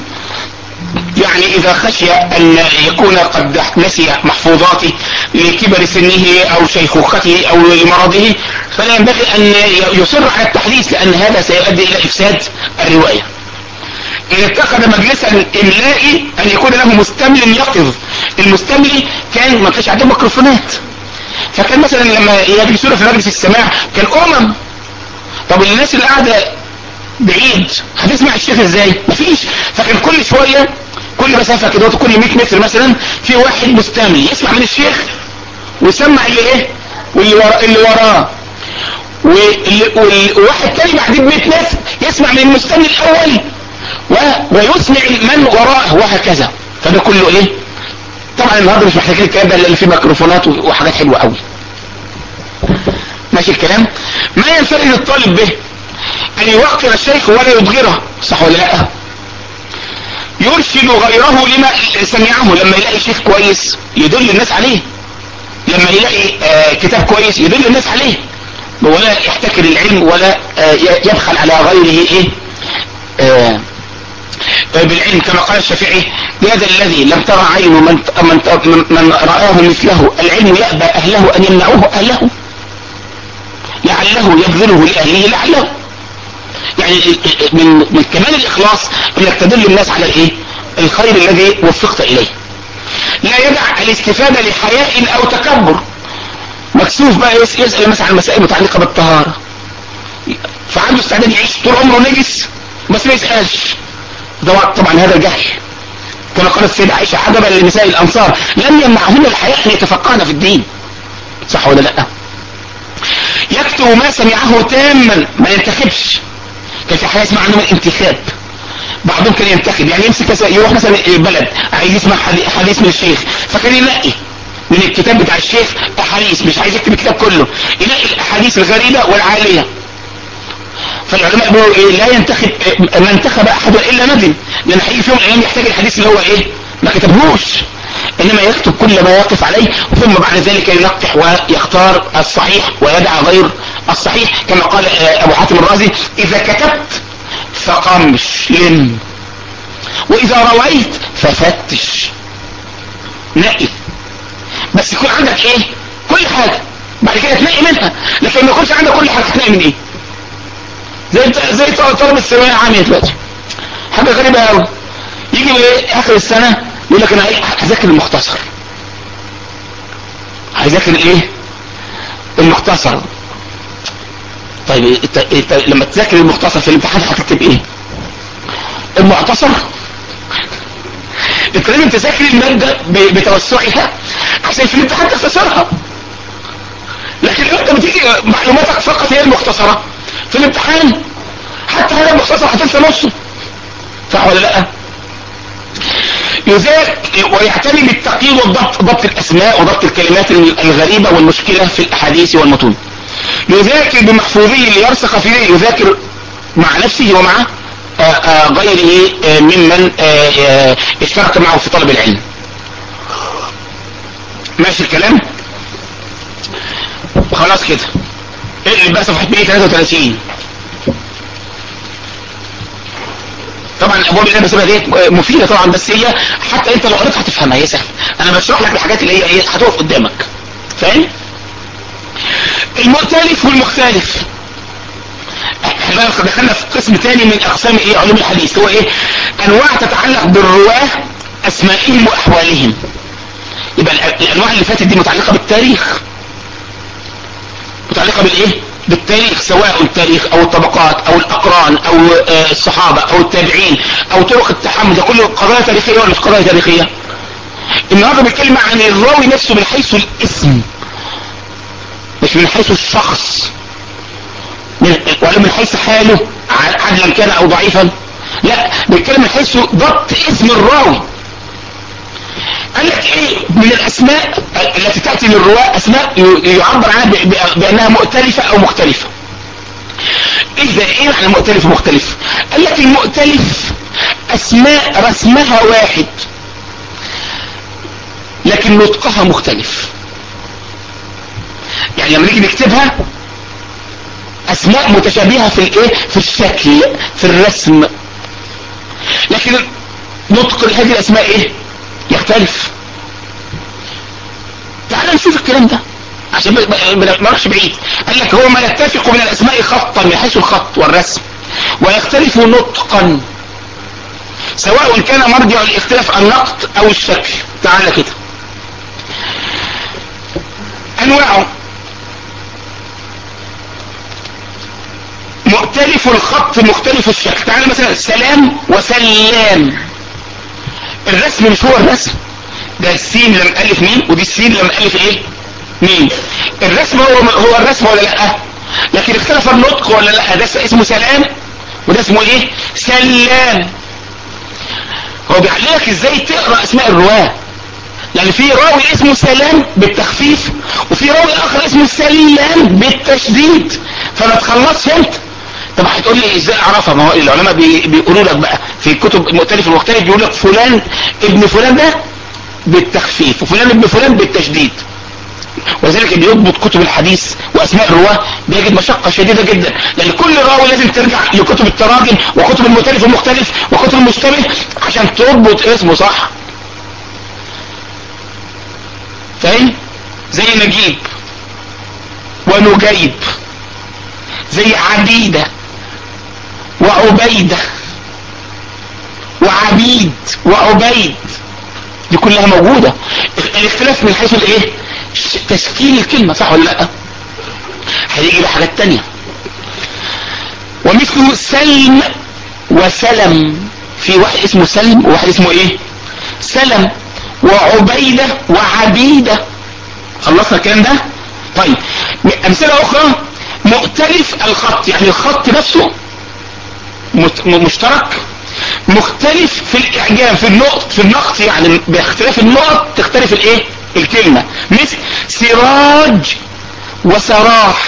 يعني اذا خشي ان يكون قد نسي محفوظاته لكبر سنه او شيخوخته او لمرضه فلا ينبغي ان يصر على التحديث لان هذا سيؤدي الى افساد الرواية إن اتخذ مجلسا إملائي أن يكون له مستمل يقظ المستملي كان ما كانش عندهم ميكروفونات فكان مثلا لما يجلسون في مجلس السماع كان أمم طب الناس اللي قاعدة بعيد هتسمع الشيخ ازاي مفيش فكان كل شوية كل مسافة كده كل 100 متر مثلا في واحد مستملي يسمع من الشيخ ويسمع اللي ايه واللي وراه اللي وراه وواحد تاني بعدين 100 متر يسمع من المستملي الاول و... ويسمع من وراءه وهكذا فده كله ايه طبعا النهارده مش محتاجين الكلام ده لان في ميكروفونات وحاجات حلوه قوي ماشي الكلام ما ينفرد الطالب به ان يوقر الشيخ ولا يبغره صح ولا لا يرشد غيره لما سمعه لما يلاقي شيخ كويس يدل الناس عليه لما يلاقي آه كتاب كويس يدل الناس عليه ولا يحتكر العلم ولا آه يبخل على غيره ايه آه بالعلم كما قال الشافعي هذا الذي لم ترى عين من, من, من رآه مثله العلم يأبى أهله أن يمنعوه أهله لعله يبذله لأهله لعله يعني من, من كمال الإخلاص أنك تدل الناس على الإيه الخير الذي وفقت إليه لا يدع الاستفادة لحياء أو تكبر مكسوف بقى يسأل مثلا عن مسائل متعلقة بالطهارة فعنده استعداد يعيش طول عمره نجس بس ما يسألش طبعا هذا جهل كما قالت السيدة عائشة عجبا لنساء الأنصار لم يمنعهن الحياء أن يتفقهن في الدين صح ولا لا يكتب ما سمعه تاما ما ينتخبش كان في حاجة اسمها عنهم الانتخاب بعضهم كان ينتخب يعني يمسك يروح مثلا بلد عايز يسمع حديث من الشيخ فكان ينقي من الكتاب بتاع الشيخ احاديث مش عايز يكتب الكتاب كله يلاقي الاحاديث الغريبة والعالية فالعلماء بيقولوا ايه لا ينتخب ما انتخب احد الا ندم لان حقيقي في يوم من الايام يحتاج الحديث اللي هو ايه ما كتبهوش انما يكتب كل ما يقف عليه ثم بعد ذلك ينقح ويختار الصحيح ويدع غير الصحيح كما قال ابو حاتم الرازي اذا كتبت فقمش لم واذا رويت ففتش نقي بس يكون عندك ايه كل حاجة بعد كده تنقي منها لكن ما يكونش عندك كل حاجة تنقي من ايه زي زي طالب الثانويه العامه دلوقتي حاجه غريبه قوي يجي ايه اخر السنه يقول لك انا هذاكر المختصر هذاكر ايه المختصر طيب انت انت لما تذاكر المختصر في الامتحان هتكتب ايه المعتصر انت لازم تذاكر الماده بتوسعها عشان في الامتحان تختصرها لكن لو انت بتيجي معلوماتك فقط هي المختصره في الامتحان حتى هذا المختصر هتنسى نصه صح ولا لا يذاك ويعتني بالتقييد والضبط ضبط الاسماء وضبط الكلمات الغريبة والمشكلة في الاحاديث والمتون يذاكر بمحفوظه ليرسخ فيه يذاكر مع نفسه ومع غيره ممن اشترك معه في طلب العلم ماشي الكلام خلاص كده اقلب بقى صفحة 133 طبعا الابواب اللي انا بسيبها ديت مفيده طبعا بس هي حتى انت لو قريتها هتفهمها هي سهله انا بشرح لك الحاجات اللي هي ايه هتقف قدامك فاهم المؤتلف والمختلف احنا دخلنا في قسم تاني من اقسام ايه علوم الحديث هو ايه انواع تتعلق بالرواه اسمائهم واحوالهم يبقى الانواع اللي فاتت دي متعلقه بالتاريخ متعلقه بالايه بالتاريخ سواء التاريخ او الطبقات او الاقران او الصحابة او التابعين او طرق التحمل ده كله قضايا تاريخية ولا مش قضايا تاريخية النهاردة بيتكلم عن الراوي نفسه من حيث الاسم مش من حيث الشخص من ولا من حيث حاله عدلا كان او ضعيفا لا بيتكلم من حيث ضبط اسم الراوي قال لك ايه من الاسماء التي تأتي للرواة اسماء يعبر عنها بانها مؤتلفة او مختلفة اذا ايه معنى مؤتلف ومختلف قال لك المؤتلف اسماء رسمها واحد لكن نطقها مختلف يعني لما نيجي نكتبها اسماء متشابهة في الايه في الشكل في الرسم لكن نطق هذه الاسماء ايه يختلف تعال نشوف الكلام ده عشان ما نروحش بعيد قال لك هو ما يتفق من الاسماء خطا من حيث الخط والرسم ويختلف نطقا سواء كان مرجع الاختلاف النقط او الشكل تعال كده انواعه مختلف الخط مختلف الشكل تعال مثلا سلام وسلام الرسم مش هو الرسم ده السين لم الف مين ودي السين لم الف ايه مين الرسم هو هو الرسم ولا لا لكن اختلف النطق ولا لا ده اسمه سلام وده اسمه ايه سلام هو بيعلمك ازاي تقرا اسماء الرواه يعني في راوي اسمه سلام بالتخفيف وفي راوي اخر اسمه سلام بالتشديد فما تخلصش انت طب هتقول لي ازاي اعرفها ما هو العلماء بي بيقولوا لك بقى في كتب المختلف المختلف بيقول لك فلان ابن فلان ده بالتخفيف وفلان ابن فلان بالتشديد وذلك اللي يضبط كتب الحديث واسماء الرواه بيجد مشقة شديدة جدا لان كل راوي لازم ترجع لكتب التراجم وكتب المختلف المختلف وكتب المشتبه عشان تضبط اسمه صح فاهم زي نجيب ونجيب زي عبيدة وعبيدة وعبيد وعبيد دي كلها موجودة الاختلاف من حيث الايه تشكيل الكلمة صح ولا لا هيجي بحاجات تانية ومثل سلم وسلم في واحد اسمه سلم وواحد اسمه ايه سلم وعبيدة وعبيدة خلصنا الكلام ده طيب امثلة اخرى مختلف الخط يعني الخط نفسه مشترك مختلف في الاعجام في النقط في النقط يعني باختلاف النقط تختلف الايه الكلمة مثل سراج وسراح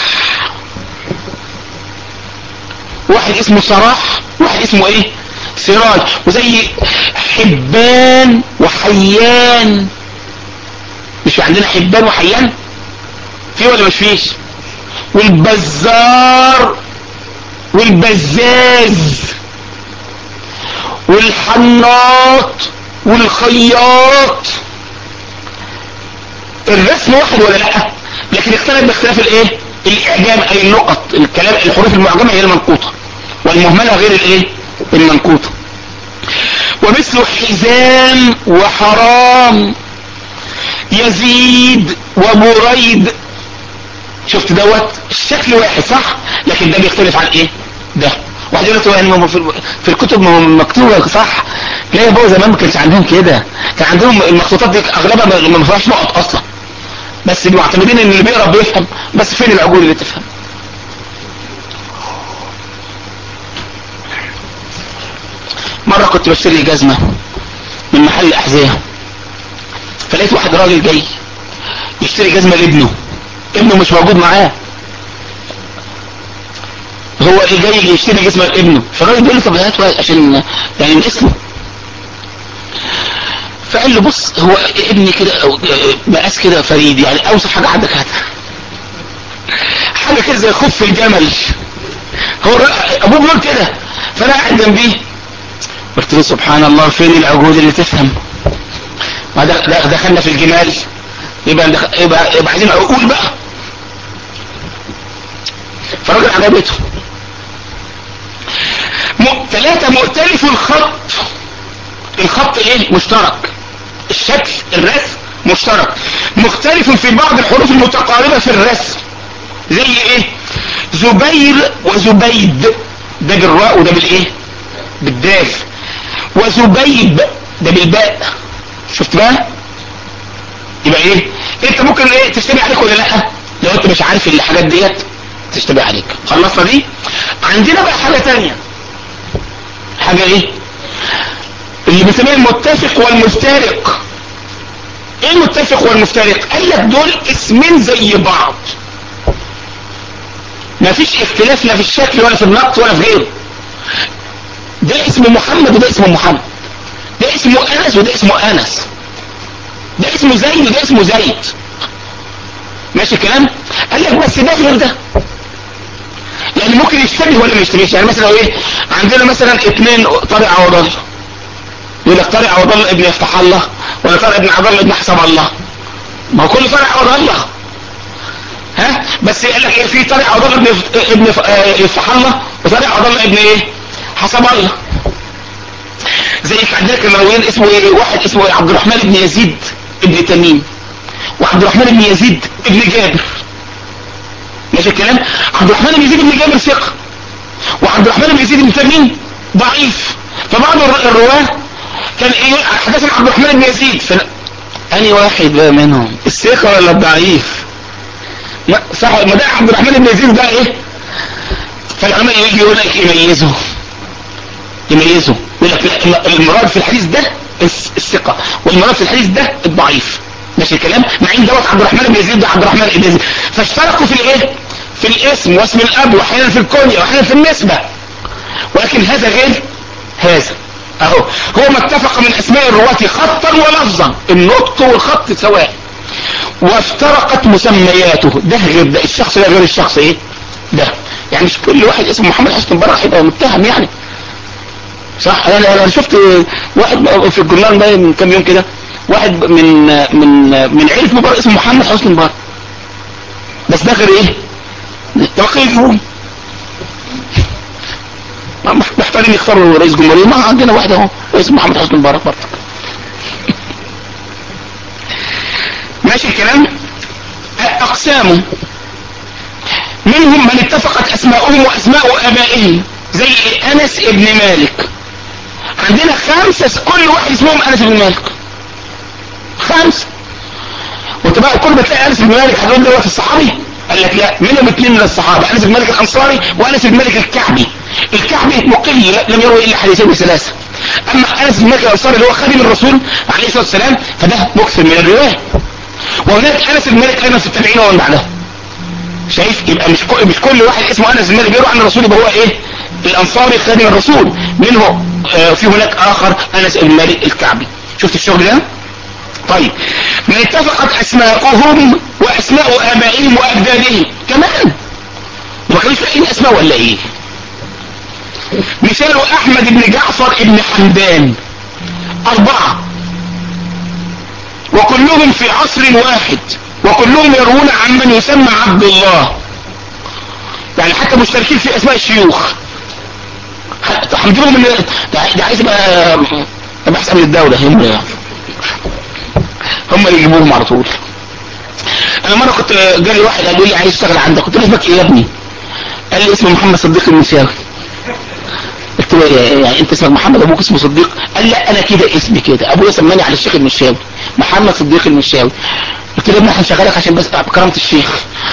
واحد اسمه سراح واحد اسمه ايه سراج وزي حبان وحيان مش عندنا حبان وحيان في ولا مش فيش والبزار والبزاز والحناط والخياط الرسم واحد ولا لا لكن اختلف باختلاف الايه الاعجام اي النقط الكلام الحروف المعجمه هي المنقوطه والمهمله غير الايه المنقوطه ومثل حزام وحرام يزيد وبريد شفت دوت الشكل واحد صح لكن ده بيختلف عن ايه ده واحد يقول لك في, في الكتب مكتوبه صح لا يا بابا زمان ما كانش عندهم كده كان عندهم المخطوطات دي اغلبها ما فيهاش نقط اصلا بس معتمدين ان اللي بيقرا بيفهم بس فين العقول اللي تفهم مرة كنت بشتري جزمة من محل احذية فلقيت واحد راجل جاي يشتري جزمة لابنه ابنه مش موجود معاه هو اللي جاي يشتري جزمة لابنه فالراجل بيقول له طب هات عشان يعني من اسمه فقال له بص هو ابني كده مقاس كده فريد يعني اوسط حاجة عندك هاتها حاجة كده زي خف الجمل هو ابوه بيقول كده فانا قاعد جنبيه قلت له سبحان الله فين العقول اللي تفهم ما دخلنا في الجمال يبقى يبقى, يبقى عايزين عقول بقى فالراجل عجبته ثلاثة مؤتلف الخط الخط ايه مشترك الشكل الرسم مشترك مختلف في بعض الحروف المتقاربة في الرسم زي ايه زبير وزبيد ده بالراء وده بالايه بالدال وزبيب ده بالباء شفت بقى يبقى ايه انت ممكن ايه تشتبه عليك ولا لا لو انت مش عارف الحاجات ديت تشتبه عليك خلصنا دي عندنا بقى حاجة تانية حاجة ايه اللي بنسميها المتفق والمفترق ايه المتفق والمفترق قال لك دول اسمين زي بعض ما فيش اختلاف لا في الشكل ولا في النقط ولا في غيره ده اسمه محمد وده اسمه محمد ده اسمه انس وده اسمه انس ده اسمه زيد وده اسمه زيد ماشي الكلام قال لك بس ده غير ده يعني ممكن يشتبه ولا ما يشتبهش يعني مثلا ايه عندنا مثلا اثنين طارق عوض الله يقول لك طارق عوض الله ابن يفتح الله ولا طارق ابن عبد الله ابن حسب الله ما هو كل طارق عوض الله ها بس قال لك ايه في طارق عوض الله ابن ابن يفتح الله وطارق عوض الله ابن ايه حسب الله زي عندنا كمرويين اسمه ايه واحد اسمه عبد الرحمن بن يزيد ابن تميم وعبد الرحمن بن يزيد ابن جابر ماشي الكلام عبد الرحمن بن يزيد بن جابر ثقه وعبد الرحمن بن يزيد بن تميم ضعيف فبعض الرواه كان ايه حدثنا عبد الرحمن بن يزيد ف... اني واحد بقى منهم الثقه ولا الضعيف ما صح ما ده عبد الرحمن بن يزيد ده ايه فالعلماء يجي يقول لك يميزه يميزه يقول لك لا المراد في الحديث ده الثقه والمراد في الحديث ده الضعيف ماشي الكلام مع ان دوت عبد الرحمن بن يزيد ده عبد الرحمن بن يزيد فاشتركوا في الايه في الاسم واسم الاب واحيانا في الكنيه واحيانا في النسبه ولكن هذا غير هذا اهو هو ما اتفق من اسماء الرواة خطا ولفظا النطق والخط سواء وافترقت مسمياته ده غير ده الشخص ده غير الشخص ايه ده يعني مش كل واحد اسمه محمد حسن مبارك هيبقى متهم يعني صح انا انا شفت واحد في الجرنان ده من كام يوم كده واحد من من من عيله مبارك اسمه محمد حسني مبارك بس ده غير ايه توقيع الجمهوري محتاجين يختاروا رئيس جمهورية ما عندنا واحد اهو اسمه محمد حسني مبارك برضه ماشي الكلام اقسامه منهم من اتفقت اسماؤهم واسماء ابائهم زي انس ابن مالك عندنا خمسة كل واحد اسمهم انس بن مالك خمسة وانت بقى كل ما تلاقي انس بن مالك هتقول دوت الصحابي قال لك لا منهم اثنين من الصحابة انس بن مالك الانصاري وانس بن مالك الكعبي الكعبي مقل لم يروي الا حديثين وثلاثة اما انس بن مالك الانصاري اللي هو خادم الرسول عليه الصلاة والسلام فده مكثر من الرواية وهناك انس بن مالك ايضا في التابعين ومن بعدها شايف يبقى مش كل مش كل واحد اسمه انس بن مالك بيروح عن الرسول يبقى هو ايه الانصاري خادم الرسول منه آه في هناك اخر انس بن مالك الكعبي شفت الشغل ده طيب ما اتفقت اسماؤهم واسماء ابائهم واجدادهم كمان ما كانوش لاقيين اسماء ولا ايه مثال احمد بن جعفر بن حمدان اربعة وكلهم في عصر واحد وكلهم يروون عن من يسمى عبد الله يعني حتى مشتركين في اسماء الشيوخ هنجيبهم من ده عايز يبقى بحث من الدولة هم هم اللي يجيبوهم على طول انا مرة كنت جالي واحد قال لي عايز اشتغل عندك قلت له اسمك ايه يا ابني قال لي اسمه محمد صديق المساوي قلت له يعني انت اسمك محمد ابوك اسمه صديق قال لا انا كده اسمي كده ابويا سماني على الشيخ المشاوي محمد صديق المشاوي قلت له ابني احنا هنشغلك عشان بس بكرامة الشيخ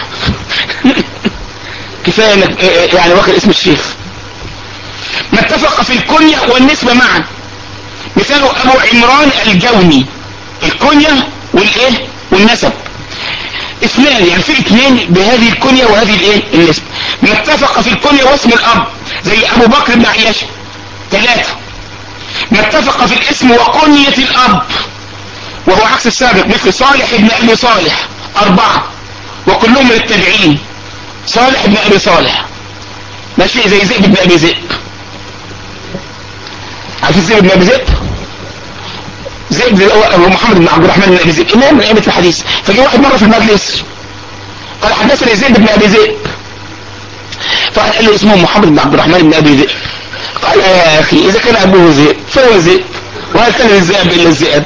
كفاية انك يعني واخد اسم الشيخ ما اتفق في الكنية والنسبة معا مثال ابو عمران الجوني الكنية والايه والنسب اثنان يعني في اثنين بهذه الكنية وهذه الايه النسبة ما اتفق في الكنية واسم الاب زي ابو بكر بن عياشة ثلاثة ما اتفق في الاسم وكنية الاب وهو عكس السابق مثل صالح بن ابي صالح اربعة وكلهم من التابعين صالح بن ابي صالح ماشي زي زئب بن ابي زئب عارفين زئب بن ابي زئب زئب هو محمد بن عبد الرحمن بن ابي زئب امام من ائمه الحديث فجاء واحد مره في المجلس قال حدثني زيد بن ابي زئب فقال له اسمه محمد بن عبد الرحمن بن ابي ذئب قال يا اخي اذا كان ابوه ذئب فهو ذئب وهل كان الذئب الا الذئب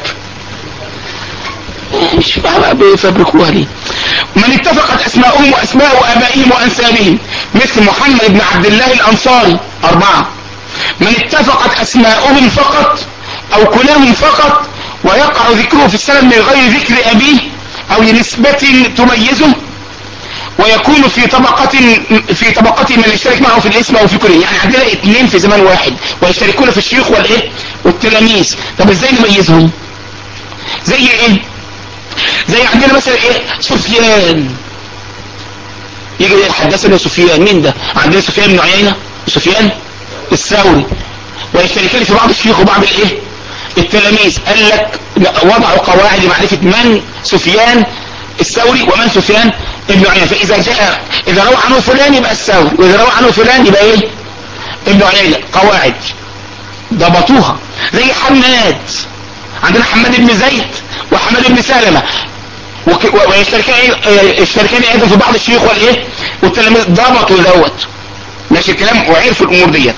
مش فاهم بيفبركوها ليه من اتفقت اسماؤهم واسماء ابائهم وانسابهم مثل محمد بن عبد الله الانصاري اربعة من اتفقت اسماؤهم فقط او كلاهم فقط ويقع ذكره في السند من غير ذكر ابيه او لنسبة تميزه ويكون في طبقة في طبقة من يشترك معه في الاسم او في كله يعني عندنا اثنين في زمان واحد ويشتركون في الشيوخ والايه والتلاميذ طب ازاي نميزهم زي ايه زي عندنا مثلا ايه سفيان يجي حدثنا سفيان مين ده عندنا سفيان بن عيينة سفيان الثوري ويشتركان في بعض الشيوخ وبعض الايه التلاميذ قال لك وضعوا قواعد لمعرفة من سفيان الثوري ومن سفيان ابن عيينة فاذا جاء اذا روى عنه فلان يبقى الثوري واذا روى عنه فلان يبقى ايه ابن عيينة قواعد ضبطوها زي حماد عندنا حماد بن زيد وحماد بن سلمة ويشتركان يشتركان ايضا في بعض الشيوخ والايه والتلاميذ ضبطوا دوت ماشي الكلام وعرفوا الامور ديت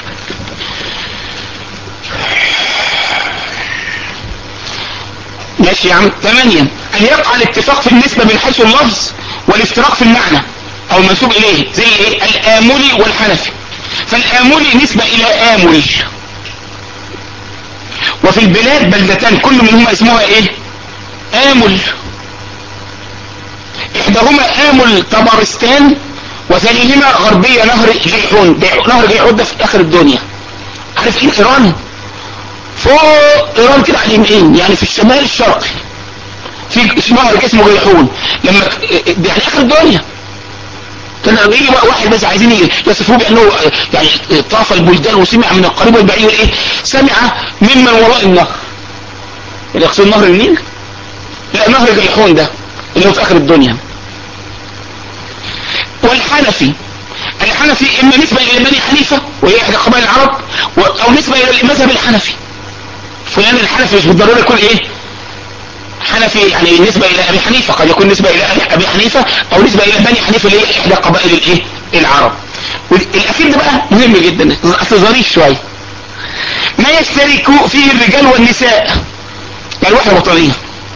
ماشي يا عم ثمانيا ان يقع الاتفاق في النسبة من حيث اللفظ والافتراق في المعنى او المنسوب اليه زي ايه الامولي والحنفي فالامولي نسبة الى امل وفي البلاد بلدتان كل منهما اسمها ايه امل احداهما امل طبرستان وثانيهما غربية نهر جيحون نهر جيحون ده في اخر الدنيا عارف ايه ايران فوق ايران كده على اليمين يعني في الشمال الشرقي في نهر اسمه جيحون لما ده يعني اخر الدنيا كان يجي واحد بس عايزين يصفوه بانه يعني طاف البلدان وسمع من القريب والبعيد ايه سمع ممن وراء النهر اللي يقصد نهر النيل لا نهر جيحون ده اللي هو في اخر الدنيا والحنفي الحنفي اما نسبة الى بني حنيفة وهي احدى قبائل العرب او نسبة الى المذهب الحنفي فلان الحنفي مش بالضرورة يكون ايه حنفي يعني نسبة الى ابي حنيفة قد يكون نسبة الى ابي حنيفة او نسبة الى بني حنيفة اللي هي احدى قبائل الايه العرب والاخير ده بقى مهم جدا اصل ظريف شوية ما يشترك فيه الرجال والنساء يعني واحدة وطنية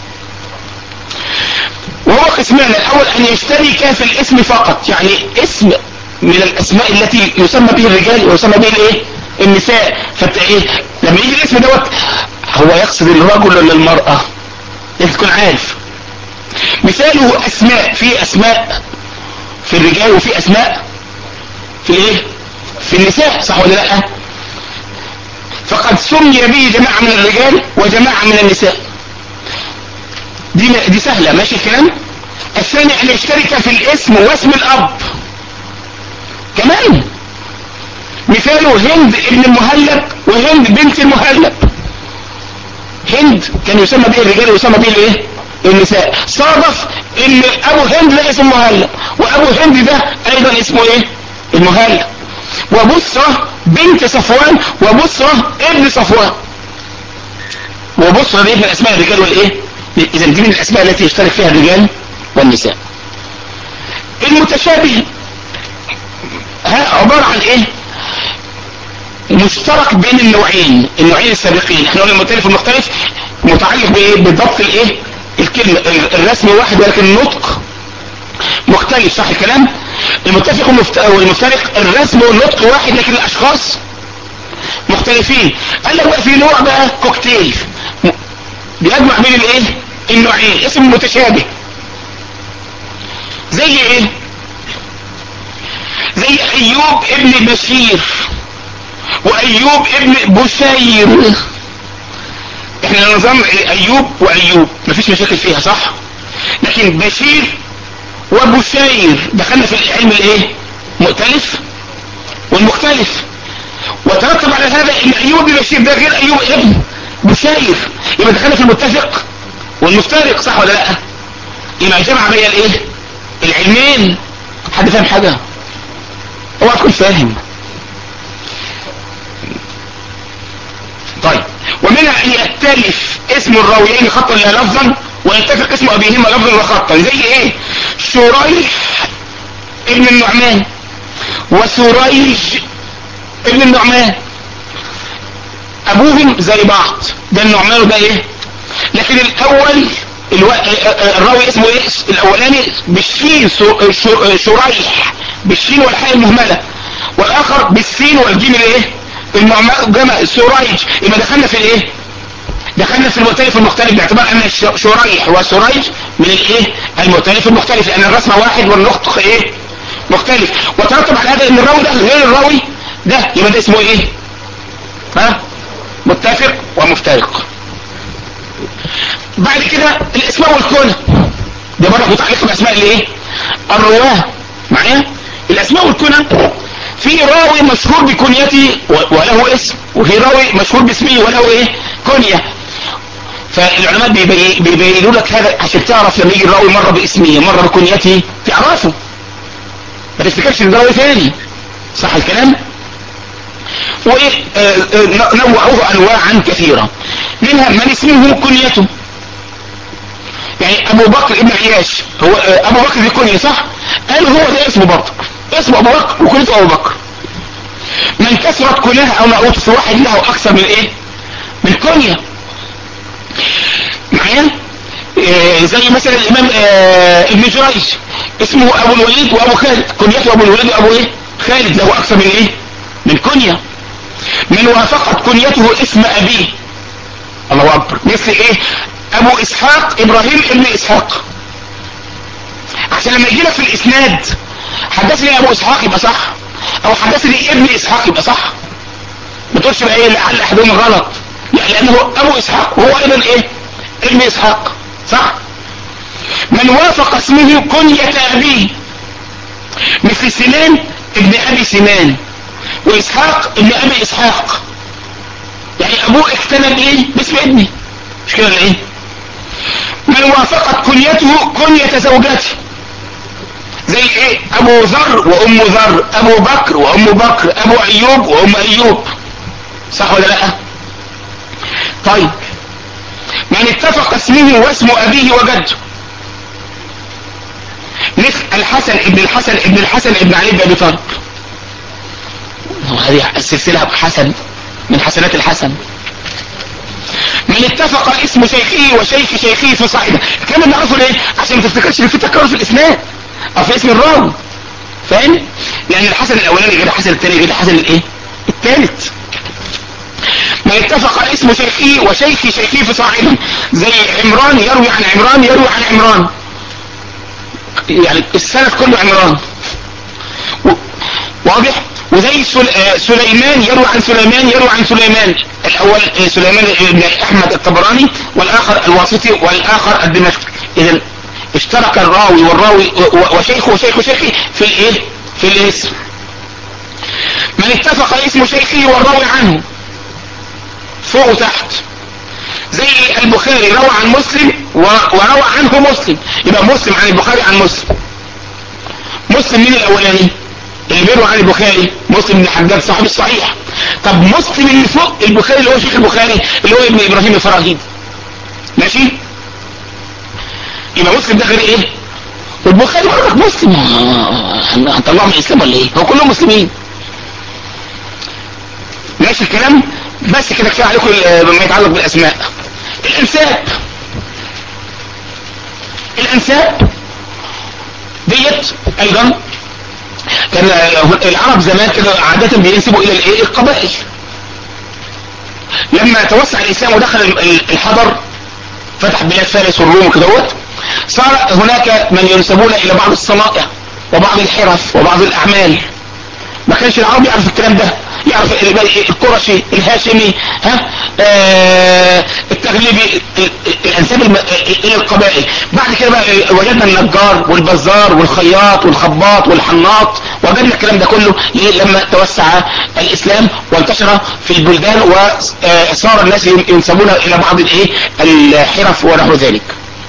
وهو قسمان الاول ان يشترك في الاسم فقط يعني اسم من الاسماء التي يسمى به الرجال ويسمى به الايه النساء فانت ايه لما يجي الاسم دوت هو يقصد الرجل ولا المرأة لازم تكون عارف مثاله اسماء في اسماء في الرجال وفي اسماء في ايه في النساء صح ولا لا فقد سمي به جماعة من الرجال وجماعة من النساء دي دي سهلة ماشي الكلام الثاني ان يشترك في الاسم واسم الاب كمان مثاله هند ابن المهلب وهند بنت المهلب هند كان يسمى به الرجال ويسمى به الايه النساء صادف ان ابو هند ده اسم مهلب وابو هند ده ايضا اسمه ايه المهلب وبصرة بنت صفوان وبصرة ابن صفوان وبصرة دي من اسماء الرجال والايه اذا دي من الاسماء التي يشترك فيها الرجال والنساء المتشابه ها عبارة عن ايه مشترك بين النوعين النوعين السابقين احنا قلنا المختلف والمختلف متعلق بايه بالضبط الايه الكلمة الرسم واحد ولكن النطق مختلف صح الكلام المتفق والمفترق الرسم والنطق واحد لكن الاشخاص مختلفين قال لك بقى في نوع بقى كوكتيل بيجمع بين الايه النوعين اسم متشابه زي ايه زي ايوب ابن بشير وايوب ابن بشير احنا نظام ايوب وايوب مفيش مشاكل فيها صح لكن بشير وبشير دخلنا في العلم الايه مؤتلف والمختلف وترتب على هذا ان ايوب بن بشير ده غير ايوب ابن بشير يبقى دخلنا في المتفق والمفترق صح ولا لا يبقى جمع بين الايه العلمين حد فاهم حاجه اوعى تكون فاهم طيب ومنها ان يختلف اسم الراويين خطا لا لفظا ويتفق اسم ابيهما لفظا وخطا زي ايه شريح ابن النعمان وسريج ابن النعمان ابوهم زي بعض ده النعمان وده ايه لكن الاول الو... الراوي اسمه ايه الاولاني بالشين شريح بالشين والحاء المهمله والاخر بالسين والجيم الايه النعمان جمع سريج يبقى دخلنا في الايه دخلنا في المختلف المختلف باعتبار ان شريح وسريج من الايه المختلف المختلف لان الرسمه واحد والنطق ايه مختلف وترتب على هذا ان الراوي ده غير الراوي ده يبقى ده اسمه ايه ها متفق ومفترق بعد كده الاسماء والكنى ده برضه متعلقه باسماء الايه الرواه معايا الاسماء والكنى في راوي مشهور بكنيته وله اسم وفي راوي مشهور باسمه وله ايه كنية فالعلماء بيبينوا لك هذا عشان تعرف لما يجي الراوي مرة باسمه مرة بكنيته تعرفه ما تفتكرش ان ده راوي ثاني صح الكلام وايه نوعوه انواعا كثيرة منها من اسمه كنيته يعني ابو بكر ابن عياش هو ابو بكر دي كنية صح قالوا هو ده اسمه برضه اسمه ابو بكر وكنيته ابو بكر من كثرت كنيها او نعوت في واحد له اكثر من ايه من كنية معايا إيه زي مثلا الامام آه ابن جريج اسمه ابو الوليد وابو خالد كنيته ابو الوليد وابو ايه خالد له اكثر من ايه من كنية من وافقت كنيته اسم ابيه الله اكبر مثل ايه ابو اسحاق ابراهيم ابن اسحاق عشان لما يجي لك في الاسناد حدثني ابو اسحاق يبقى صح او حدثني ابن اسحاق يبقى صح ما تقولش بقى ايه لعل احدهم غلط لا لانه ابو اسحاق وهو ايضا ايه ابن اسحاق صح من وافق اسمه كنية ابيه مثل سنان ابن ابي سنان واسحاق ابن ابي اسحاق يعني ابوه اكتنى بايه باسم ابني مش كده ولا ايه من وافقت كنيته كنية زوجته زي ايه ابو ذر وام ذر ابو بكر وام بكر ابو ايوب وام ايوب صح ولا لا طيب من اتفق اسمه واسم ابيه وجده مثل الحسن ابن الحسن ابن الحسن ابن علي بن ابي طالب هذه السلسله حسن من حسنات الحسن من اتفق اسم شيخه وشيخ شيخه في صاحبه كما نعرفه ليه عشان ما تفتكرش ان في تكرر في الاسناد او في اسم الراوي فاهم لان الحسن الاولاني غير الحسن الثاني غير الحسن الايه الثالث ما اتفق اسم شيخه وشيخ شيخه في صاحبه زي عمران يروي عن عمران يروي عن عمران يعني السند كله عمران واضح وزي سل... آه سليمان يروي عن سليمان يروي عن سليمان الاول آه سليمان بن احمد الطبراني والاخر الواسطي والاخر الدمشقي اذا اشترك الراوي والراوي وشيخه وشيخ شيخه في الايه في الاسم من اتفق اسم شيخه والراوي عنه فوق وتحت زي البخاري روى عن مسلم وروى عنه مسلم يبقى مسلم عن البخاري عن مسلم مسلم مين الاولاني اللي بيروى عن البخاري مسلم بن الحجاج صاحب الصحيح طب مسلم اللي فوق البخاري اللي هو شيخ البخاري اللي هو ابن ابراهيم الفراهيدي ماشي يبقى مسلم ده غير ايه والبخاري برضك مسلم هنطلعه من الاسلام ولا ايه هو كلهم مسلمين ماشي الكلام بس كده كفايه عليكم بما يتعلق بالاسماء الانساب الانساب ديت ايضا كان العرب زمان كده عادة بينسبوا الى الايه القبائل لما توسع الاسلام ودخل الحضر فتح بلاد فارس والروم وكدهوت صار هناك من ينسبون الى بعض الصنائع وبعض الحرف وبعض الاعمال ما كانش العرب يعرف الكلام ده يعرف القرشي الهاشمي ها آه التغليبي الانساب الم... الى القبائل بعد كده بقى وجدنا النجار والبزار والخياط والخباط والحناط وجدنا الكلام ده كله لما توسع الاسلام وانتشر في البلدان وصار الناس ينسبون الى بعض الايه الحرف ونحو ذلك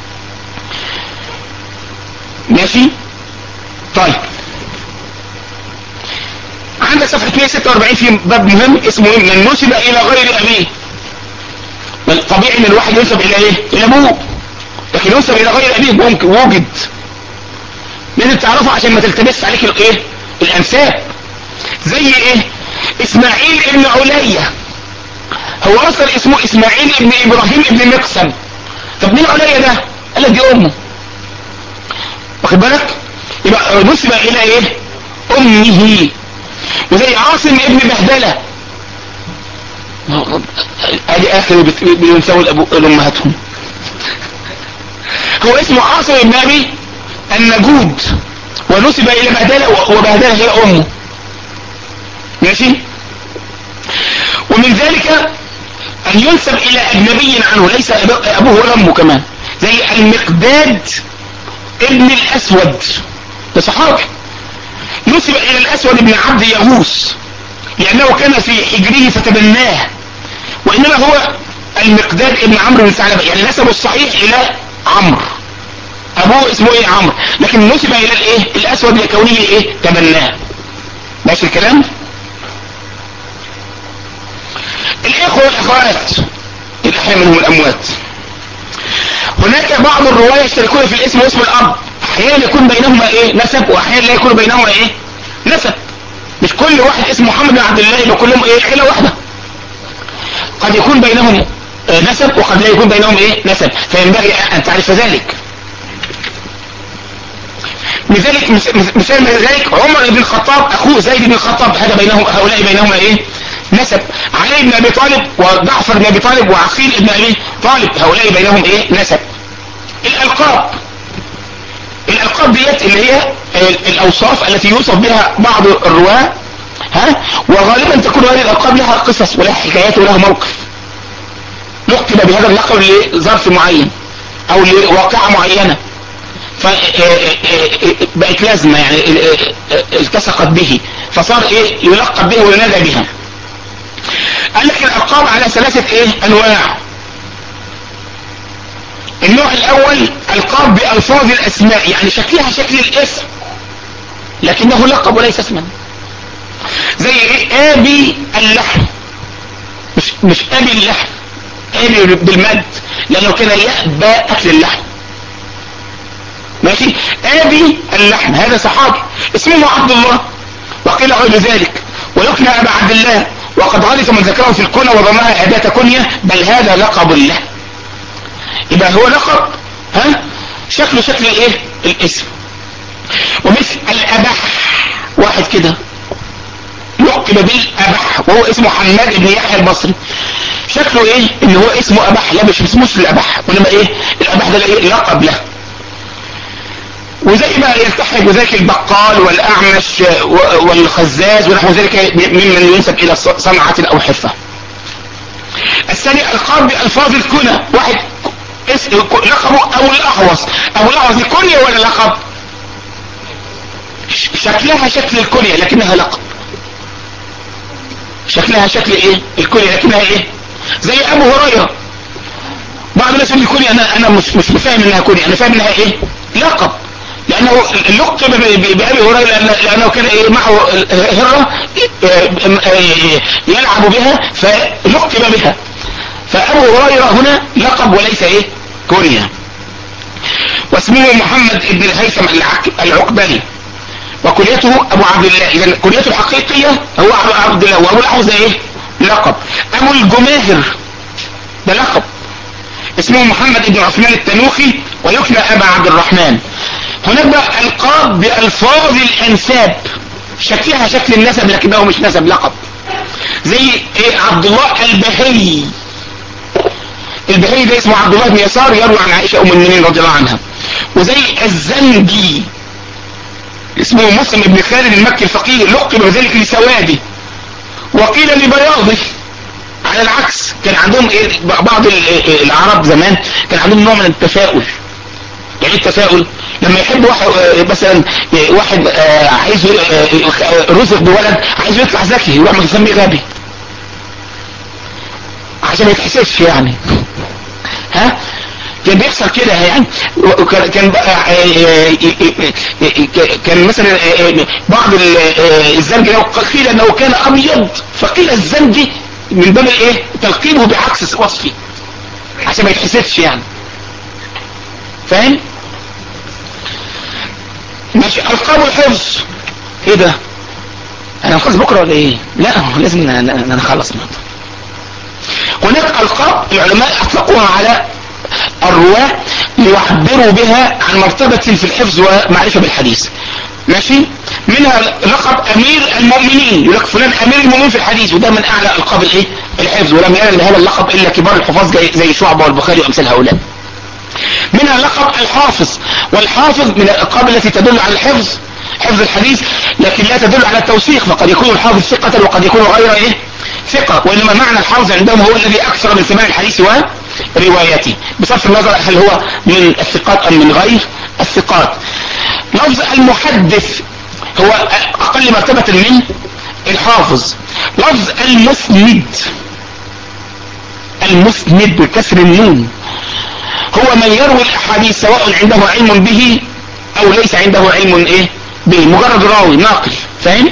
ماشي طيب عندك صفحة 146 في باب مهم اسمه ايه من نسب الى غير ابيه طبيعي ان الواحد ينسب الى ايه الى ابوه لكن ينسب الى غير ابيه ممكن وجد لازم تعرفه عشان ما تلتبس عليك الايه الانساب زي ايه اسماعيل ابن عليا هو اصلا اسمه اسماعيل ابن ابراهيم ابن مقسم طب مين عليا ده قال لك دي امه واخد بالك يبقى نسب الى ايه امه وزي عاصم ابن بهدلة ادي اخر بينسوا الامهاتهم هو اسمه عاصم ابن ابي النجود ونسب الى بهدلة وبهدلة هي امه ماشي ومن ذلك ان ينسب الى اجنبي عنه ليس ابوه ولا امه كمان زي المقداد ابن الاسود ده صحابي نسب الى الاسود بن عبد يغوث لانه كان في حجره فتبناه وانما هو المقداد ابن عمرو بن ثعلبه يعني نسبه الصحيح الى عمرو ابوه اسمه ايه عمرو لكن نسب الى الايه الاسود لكونه ايه تبناه ماشي الكلام الاخوه والاخوات الاحياء منهم الاموات هناك بعض الرواية يشتركون في الاسم واسم الاب احيانا يكون بينهما ايه نسب واحيانا لا يكون بينهما ايه نسب مش كل واحد اسمه محمد بن عبد الله يبقى كلهم ايه عيله واحده قد يكون بينهم آه نسب وقد لا يكون بينهم ايه نسب فينبغي ان تعرف ذلك لذلك مثال من ذلك عمر بن الخطاب اخوه زيد بن الخطاب هذا بينهم هؤلاء بينهما ايه نسب علي بن ابي طالب وجعفر بن ابي طالب وعقيل بن ابي طالب هؤلاء بينهم ايه نسب الالقاب الالقاب ديت اللي هي الاوصاف التي يوصف بها بعض الرواه ها وغالبا تكون هذه الالقاب لها قصص ولها حكايات ولها موقف لقب بهذا اللقب لظرف معين او لواقعة معينة فبقت لازمة يعني التصقت به فصار ايه يلقب به وينادى بها قال لك الالقاب على ثلاثة ايه انواع النوع الاول القاب بالفاظ الاسماء يعني شكلها شكل الاسم لكنه لقب وليس اسما زي ايه ابي اللحم مش مش ابي اللحم ابي بالمد لانه كان يأبى اكل اللحم ماشي ابي اللحم هذا صحابي اسمه عبد الله وقيل غير ذلك ويقنى ابا عبد الله وقد غلط من ذكره في الكنى وضمها اداة كنية بل هذا لقب له يبقى هو لقب ها شكله شكل الايه الاسم ومثل الابح واحد كده لقب بالابح وهو اسمه حماد بن يحيى البصري شكله ايه ان هو اسمه ابح لا مش اسمه الابح وانما ايه الابح ده ايه لقب له وزي ما يلتحق بذلك البقال والأعمش والخزاز ونحو ذلك ممن ينسب إلى صنعة أو حرفة الثاني القاب بألفاظ الكنى واحد لقبه أو الأحوص أو الأحوص دي كنية ولا لقب شكلها شكل الكنية لكنها لقب شكلها شكل ايه الكنية لكنها ايه زي ابو هريرة بعض الناس يقول الكنية انا انا مش مش فاهم انها كنية انا فاهم انها ايه لقب لانه لقب بابي هريرة لانه كان ايه معه هرة يلعب بها فلقب بها فابو هريرة هنا لقب وليس ايه كنية واسمه محمد بن الهيثم العقباني وكليته ابو عبد الله اذا كليته الحقيقية هو ابو عبد الله وابو الاحوذ ايه لقب ابو الجماهر ده لقب اسمه محمد بن عثمان التنوخي ويكنى ابا عبد الرحمن هناك بقى القاب بالفاظ الانساب شكلها شكل النسب لكنه مش نسب لقب زي ايه عبد الله البهي البهي ده اسمه عبد الله بن يسار يروي عن عائشة ام المؤمنين رضي الله عنها وزي الزنجي اسمه مسلم بن خالد المكي الفقيه لقب بذلك لسواده وقيل لبياضه على العكس كان عندهم ايه بعض العرب زمان كان عندهم نوع من التفاؤل يعني التفاؤل لما يحب واحد مثلا واحد عايز رزق بولد عايز يطلع ذكي يروح مسميه غبي عشان ما يتحسسش يعني ها كان بيحصل كده يعني كان كان مثلا بعض الزنج لو قيل انه كان ابيض فقيل الزنج من باب الايه تلقيبه بعكس وصفه عشان ما يتحسدش يعني فاهم ماشي القاب الحفظ ايه ده انا نخلص بكره ولا ايه لا لازم نخلص النهارده هناك القاب العلماء اطلقوها على الرواة ليعبروا بها عن مرتبة في الحفظ ومعرفة بالحديث ماشي منها لقب امير المؤمنين يقول لك فلان امير المؤمنين في الحديث وده من اعلى القاب الايه الحفظ ولم ينل هذا اللقب الا كبار الحفاظ زي شعبة والبخاري وامثال هؤلاء منها لقب الحافظ والحافظ من الالقاب التي تدل على الحفظ حفظ الحديث لكن لا تدل على التوثيق فقد يكون الحافظ ثقة وقد يكون غير ايه ثقة وانما معنى الحافظ عندهم هو الذي اكثر من سماع الحديث وروايته بصرف النظر هل هو من الثقات ام من غير الثقات لفظ المحدث هو اقل مرتبة من الحافظ لفظ المسند المسند بكسر النون هو من يروي الاحاديث سواء عنده علم به او ليس عنده علم ايه به مجرد راوي ناقل فاهم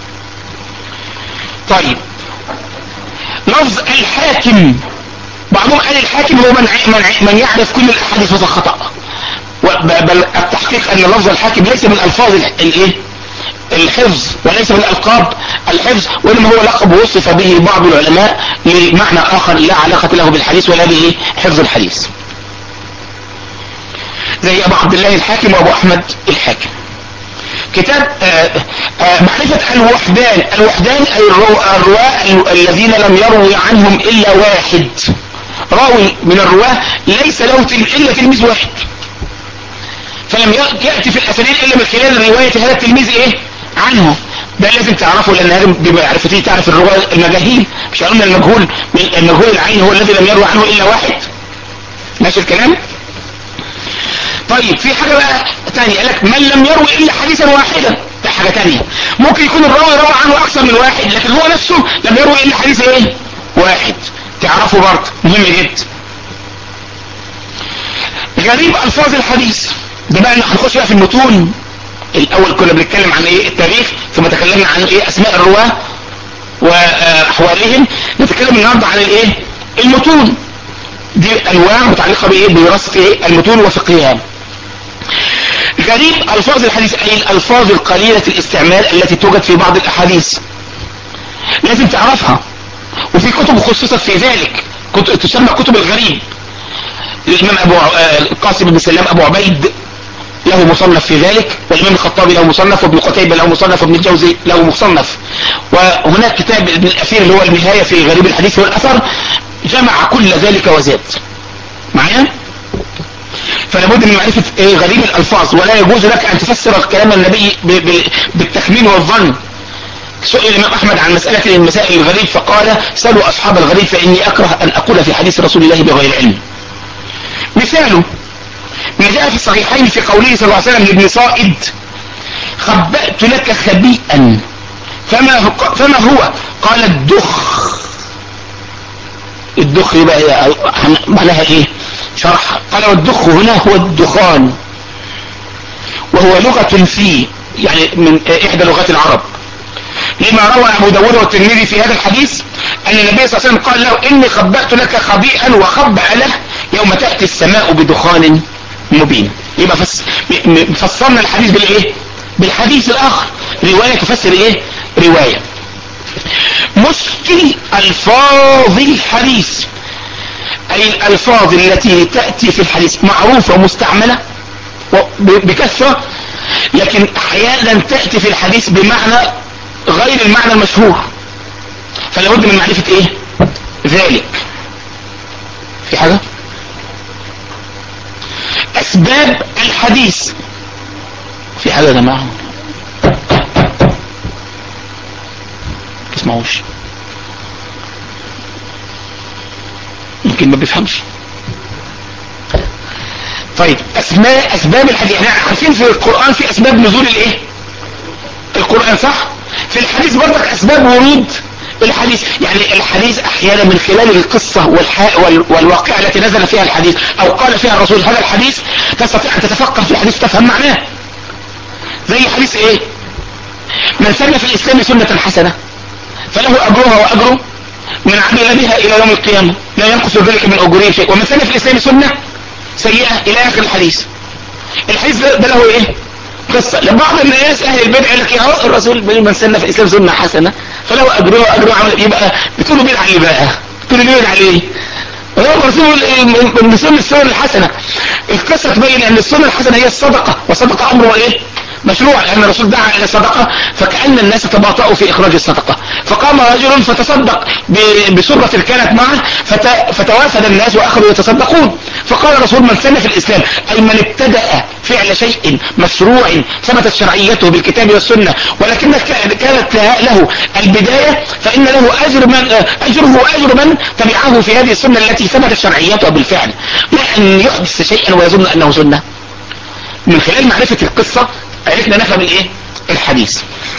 طيب لفظ الحاكم بعضهم قال الحاكم هو من من من يعرف كل الاحاديث وذا خطأ بل التحقيق ان لفظ الحاكم ليس من الفاظ الايه الحفظ وليس من الالقاب الحفظ وانما هو لقب وصف به بعض العلماء لمعنى اخر لا علاقة له بالحديث ولا به حفظ الحديث زي ابو عبد الله الحاكم وابو احمد الحاكم كتاب آآ آآ معرفة الوحدان الوحدان اي الرواة الذين لم يروي عنهم الا واحد راوي من الرواه ليس له الا تلميذ واحد فلم يأتي في الاسانيد الا من خلال رواية هذا التلميذ ايه عنه ده لازم تعرفه لان هذا بمعرفته تعرف الرواة المجاهيل مش قلنا المجهول المجهول العين هو الذي لم يروي عنه الا واحد ماشي الكلام طيب في حاجة بقى تانية قال لك من لم يروي الا حديثا واحدا ده حاجة تانية ممكن يكون الراوي روى عنه اكثر من واحد لكن هو نفسه لم يروي الا حديث ايه واحد تعرفوا برضه مهم جدا غريب الفاظ الحديث ده بقى هنخش بقى في المتون الاول كنا بنتكلم عن ايه التاريخ ثم تكلمنا عن ايه اسماء الرواه واحوالهم نتكلم النهارده عن الايه المتون دي انواع متعلقه بايه بدراسه ايه المتون وفقهها غريب الفاظ الحديث اي الالفاظ القليله الاستعمال التي توجد في بعض الاحاديث لازم تعرفها وفي كتب خصصت في ذلك كتب تسمى كتب الغريب الامام ابو القاسم بن سلام ابو عبيد له مصنف في ذلك والامام الخطابي له مصنف وابن قتيبة له مصنف وابن الجوزي له مصنف وهناك كتاب ابن الاثير اللي هو النهاية في غريب الحديث والاثر جمع كل ذلك وزاد معايا فلا بد من معرفة ايه غريب الالفاظ ولا يجوز لك ان تفسر كلام النبي ب... ب... بالتخمين والظن سئل الامام احمد عن مسألة المسائل الغريب فقال سألوا اصحاب الغريب فاني اكره ان اقول في حديث رسول الله بغير علم مثاله ما جاء في الصحيحين في قوله صلى الله عليه وسلم لابن صائد خبأت لك خبيئا فما هو, فما هو قال الدخ الدخ يبقى معناها ايه شرح قال والدخ هنا هو الدخان وهو لغة في يعني من احدى لغات العرب لما روى ابو داود والترمذي في هذا الحديث ان النبي صلى الله عليه وسلم قال له اني خبأت لك خبيئا وخبأ له يوم تأتي السماء بدخان مبين يبقى فس... فسرنا الحديث بالايه بالحديث الاخر رواية تفسر ايه رواية مشكل الفاظ الحديث اي الالفاظ التي تأتي في الحديث معروفة ومستعملة بكثرة لكن احيانا تأتي في الحديث بمعنى غير المعنى المشهور فلا بد من معرفة ايه ذلك في حاجة اسباب الحديث في حاجة يا جماعة تسمعوش يمكن ما بيفهمش طيب اسماء اسباب الحديث احنا عارفين في القرآن في اسباب نزول الايه القرآن صح في الحديث برضك اسباب ورود الحديث يعني الحديث احيانا من خلال القصة والحاء والواقعة التي نزل فيها الحديث او قال فيها الرسول هذا الحديث تستطيع ان تتفكر في الحديث تفهم معناه زي حديث ايه من سن في الاسلام سنة حسنة فله اجرها واجر من عمل بها الى يوم القيامة لا ينقص ذلك من اجورهم شيء ومن سن في الاسلام سنة سيئة الى اخر الحديث الحديث ده, ده له ايه قصة لبعض الناس اهل البدع لك يا الرسول من سن في الاسلام سنة حسنة فله اجرها واجر عمل يبقى بتقولوا بيد عليه بقى بتقولوا بيد عليه هو الرسول من سنة السنة الحسنة القصة تبين ان السنة الحسنة هي الصدقة والصدقة امره ايه مشروع لأن الرسول دعا إلى الصدقة فكأن الناس تباطؤوا في إخراج الصدقة فقام رجل فتصدق بسرة كانت معه فتوافد الناس وأخذوا يتصدقون فقال الرسول من سن في الإسلام أي من ابتدأ فعل شيء مشروع ثبتت شرعيته بالكتاب والسنة ولكن كانت له البداية فإن له أجر من أجره وأجر من تبعه في هذه السنة التي ثبتت شرعيتها بالفعل لا أن يحدث شيئا ويظن أنه سنة من خلال معرفة القصة عرفنا نفهم الايه الحديث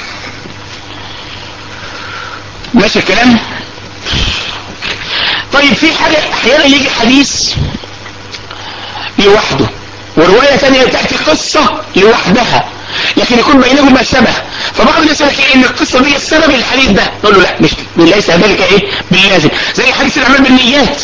ماشي الكلام طيب في حاجة احيانا يجي حديث لوحده ورواية ثانية تأتي قصة لوحدها لكن يكون بينهما شبه فبعض الناس يقول ان القصة دي السبب الحديث ده نقول له لا مش ليس ذلك ايه باللازم زي حديث الاعمال بالنيات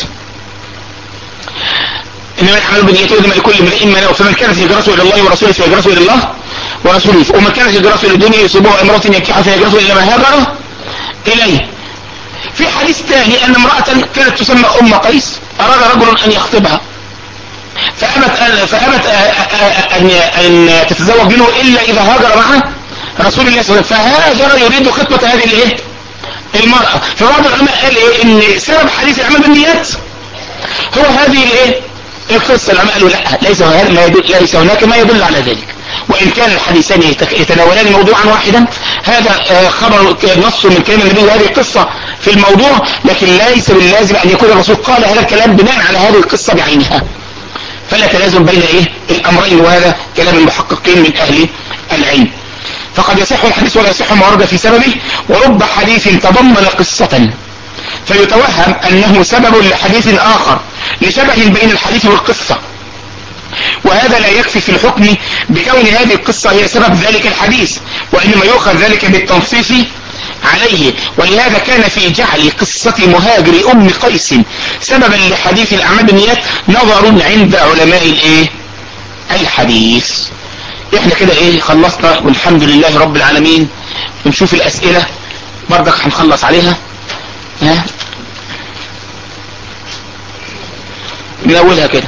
انما الاعمال بالنيات وانما لكل امرئ ما نوى فمن كانت هجرته الى الله ورسوله فهجرته الى الله ورسوله ومن كانت هجرته للدنيا يصيبها امرأة ينكحها فهجرته الى ما هاجر اليه في حديث ثاني ان امرأة كانت تسمى ام قيس اراد رجل ان يخطبها فأبت أن, فأبت أن, أن تتزوج منه إلا إذا هاجر مع رسول الله صلى الله عليه وسلم فهاجر يريد خطبة هذه الإيه المرأة فبعض العلماء قال إيه إن سبب حديث العمل بالنيات هو هذه الإيه القصة العلماء قالوا لا ليس, ما يدل ليس هناك ما يدل على ذلك وإن كان الحديثان يتناولان موضوعا واحدا هذا خبر نص من كلام النبي وهذه قصة في الموضوع لكن ليس باللازم أن يكون الرسول قال هذا الكلام بناء على هذه القصة بعينها فلا تلازم بين ايه الامرين وهذا كلام المحققين من اهل العلم فقد يصح الحديث ولا يصح ما ورد في سببه ورب حديث تضمن قصة فيتوهم انه سبب لحديث اخر لشبه بين الحديث والقصة وهذا لا يكفي في الحكم بكون هذه القصة هي سبب ذلك الحديث وإنما يؤخذ ذلك بالتنصيص عليه ولهذا كان في جعل قصة مهاجر أم قيس سببا لحديث الأعمال بالنيات نظر عند علماء الايه الحديث احنا كده ايه خلصنا والحمد لله رب العالمين ونشوف الأسئلة برضك هنخلص عليها ها من أولها كده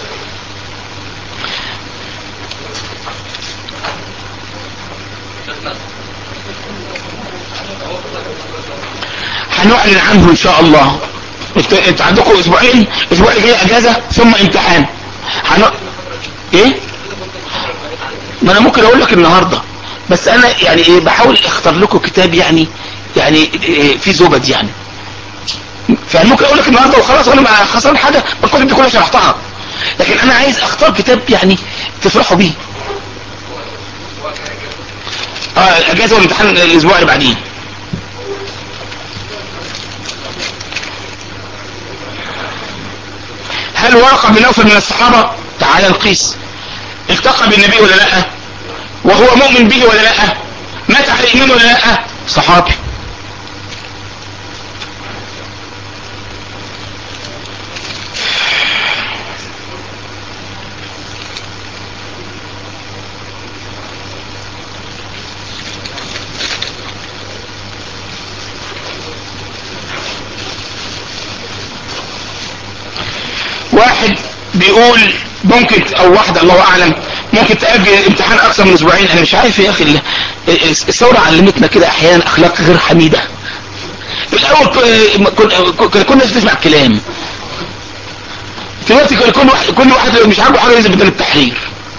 هنعلن عنه ان شاء الله انت عندكم اسبوعين اسبوع اللي جاي اجازة ثم امتحان هن... ايه ما انا ممكن اقول لك النهاردة بس انا يعني ايه بحاول اختار لكم كتاب يعني يعني إيه في زبد يعني فممكن ممكن اقول لك النهارده وخلاص وانا ما خسران حاجه الكتب دي كلها شرحتها لكن انا عايز اختار كتاب يعني تفرحوا بيه اه الاجازه والامتحان الاسبوع اللي بعديه هل ورقه بن نوفل من الصحابه تعال نقيس التقى بالنبي ولا لا وهو مؤمن به ولا لا مات على الايمان ولا لا صحابي واحد بيقول ممكن او واحدة الله اعلم ممكن تأجل امتحان اكثر من اسبوعين انا مش عارف يا اخي ال- الثورة علمتنا كده احيانا اخلاق غير حميدة الاول ك- كن- كن- كنا نسمع الكلام دلوقتي كل واحد كل واحد لو مش عاجبه حاجه ينزل بدل التحرير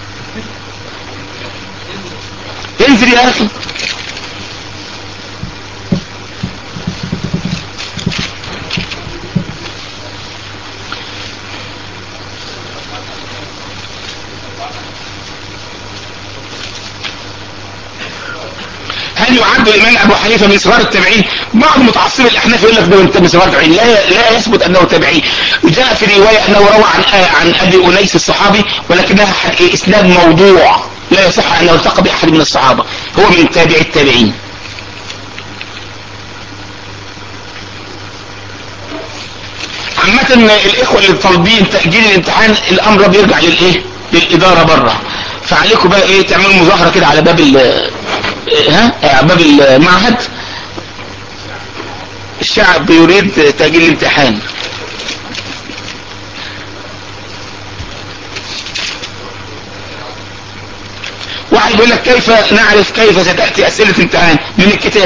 انزل يا اخي هل يعد الامام ابو حنيفه من صغار التابعين بعض متعصبي الاحناف يقول لك ده انت من صغار التابعين لا لا يثبت انه تابعي وجاء في روايه انه روى عن عن ابي انيس الصحابي ولكنها ح- اسناد موضوع لا يصح انه التقى باحد من الصحابه هو من تابعي التابعين عامة الاخوة اللي طالبين تأجيل الامتحان الامر بيرجع للايه للادارة بره فعليكم بقى ايه تعملوا مظاهرة كده على باب ال ها على باب المعهد الشعب يريد تأجيل الامتحان واحد يقول لك كيف نعرف كيف ستأتي اسئلة امتحان من الكتاب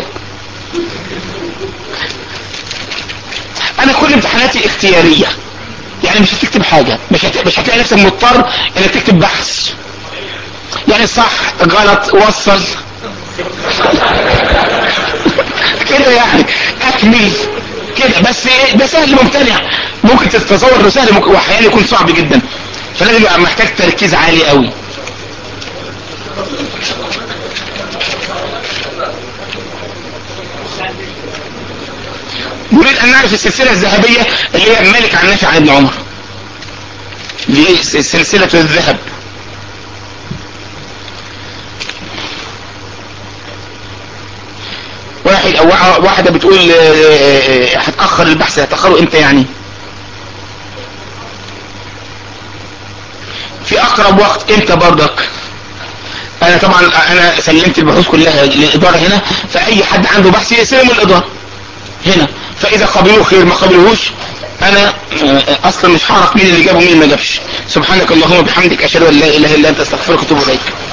انا كل امتحاناتي اختيارية يعني مش هتكتب حاجة مش, هت... مش هتلاقي نفسك مضطر انك تكتب بحث يعني صح غلط وصل كده يعني اكمل كده بس ايه ده سهل ممتنع ممكن تتصور انه سهل ممكن واحيانا يكون صعب جدا فلازم يبقى محتاج تركيز عالي قوي نريد ان نعرف السلسلة الذهبية اللي هي مالك عن نافع عن ابن عمر دي سلسلة الذهب واحد او واحدة بتقول آه، آه، هتأخر البحث هتأخره امتى يعني في اقرب وقت امتى برضك انا طبعا انا سلمت البحوث كلها للادارة هنا فاي حد عنده بحث يسلم الادارة هنا فاذا قبلوه خير ما قبلوهوش انا آه، اصلا مش هعرف مين اللي جابه ومين ما جابش سبحانك اللهم وبحمدك اشهد ان لا اله الا انت استغفرك واتوب اليك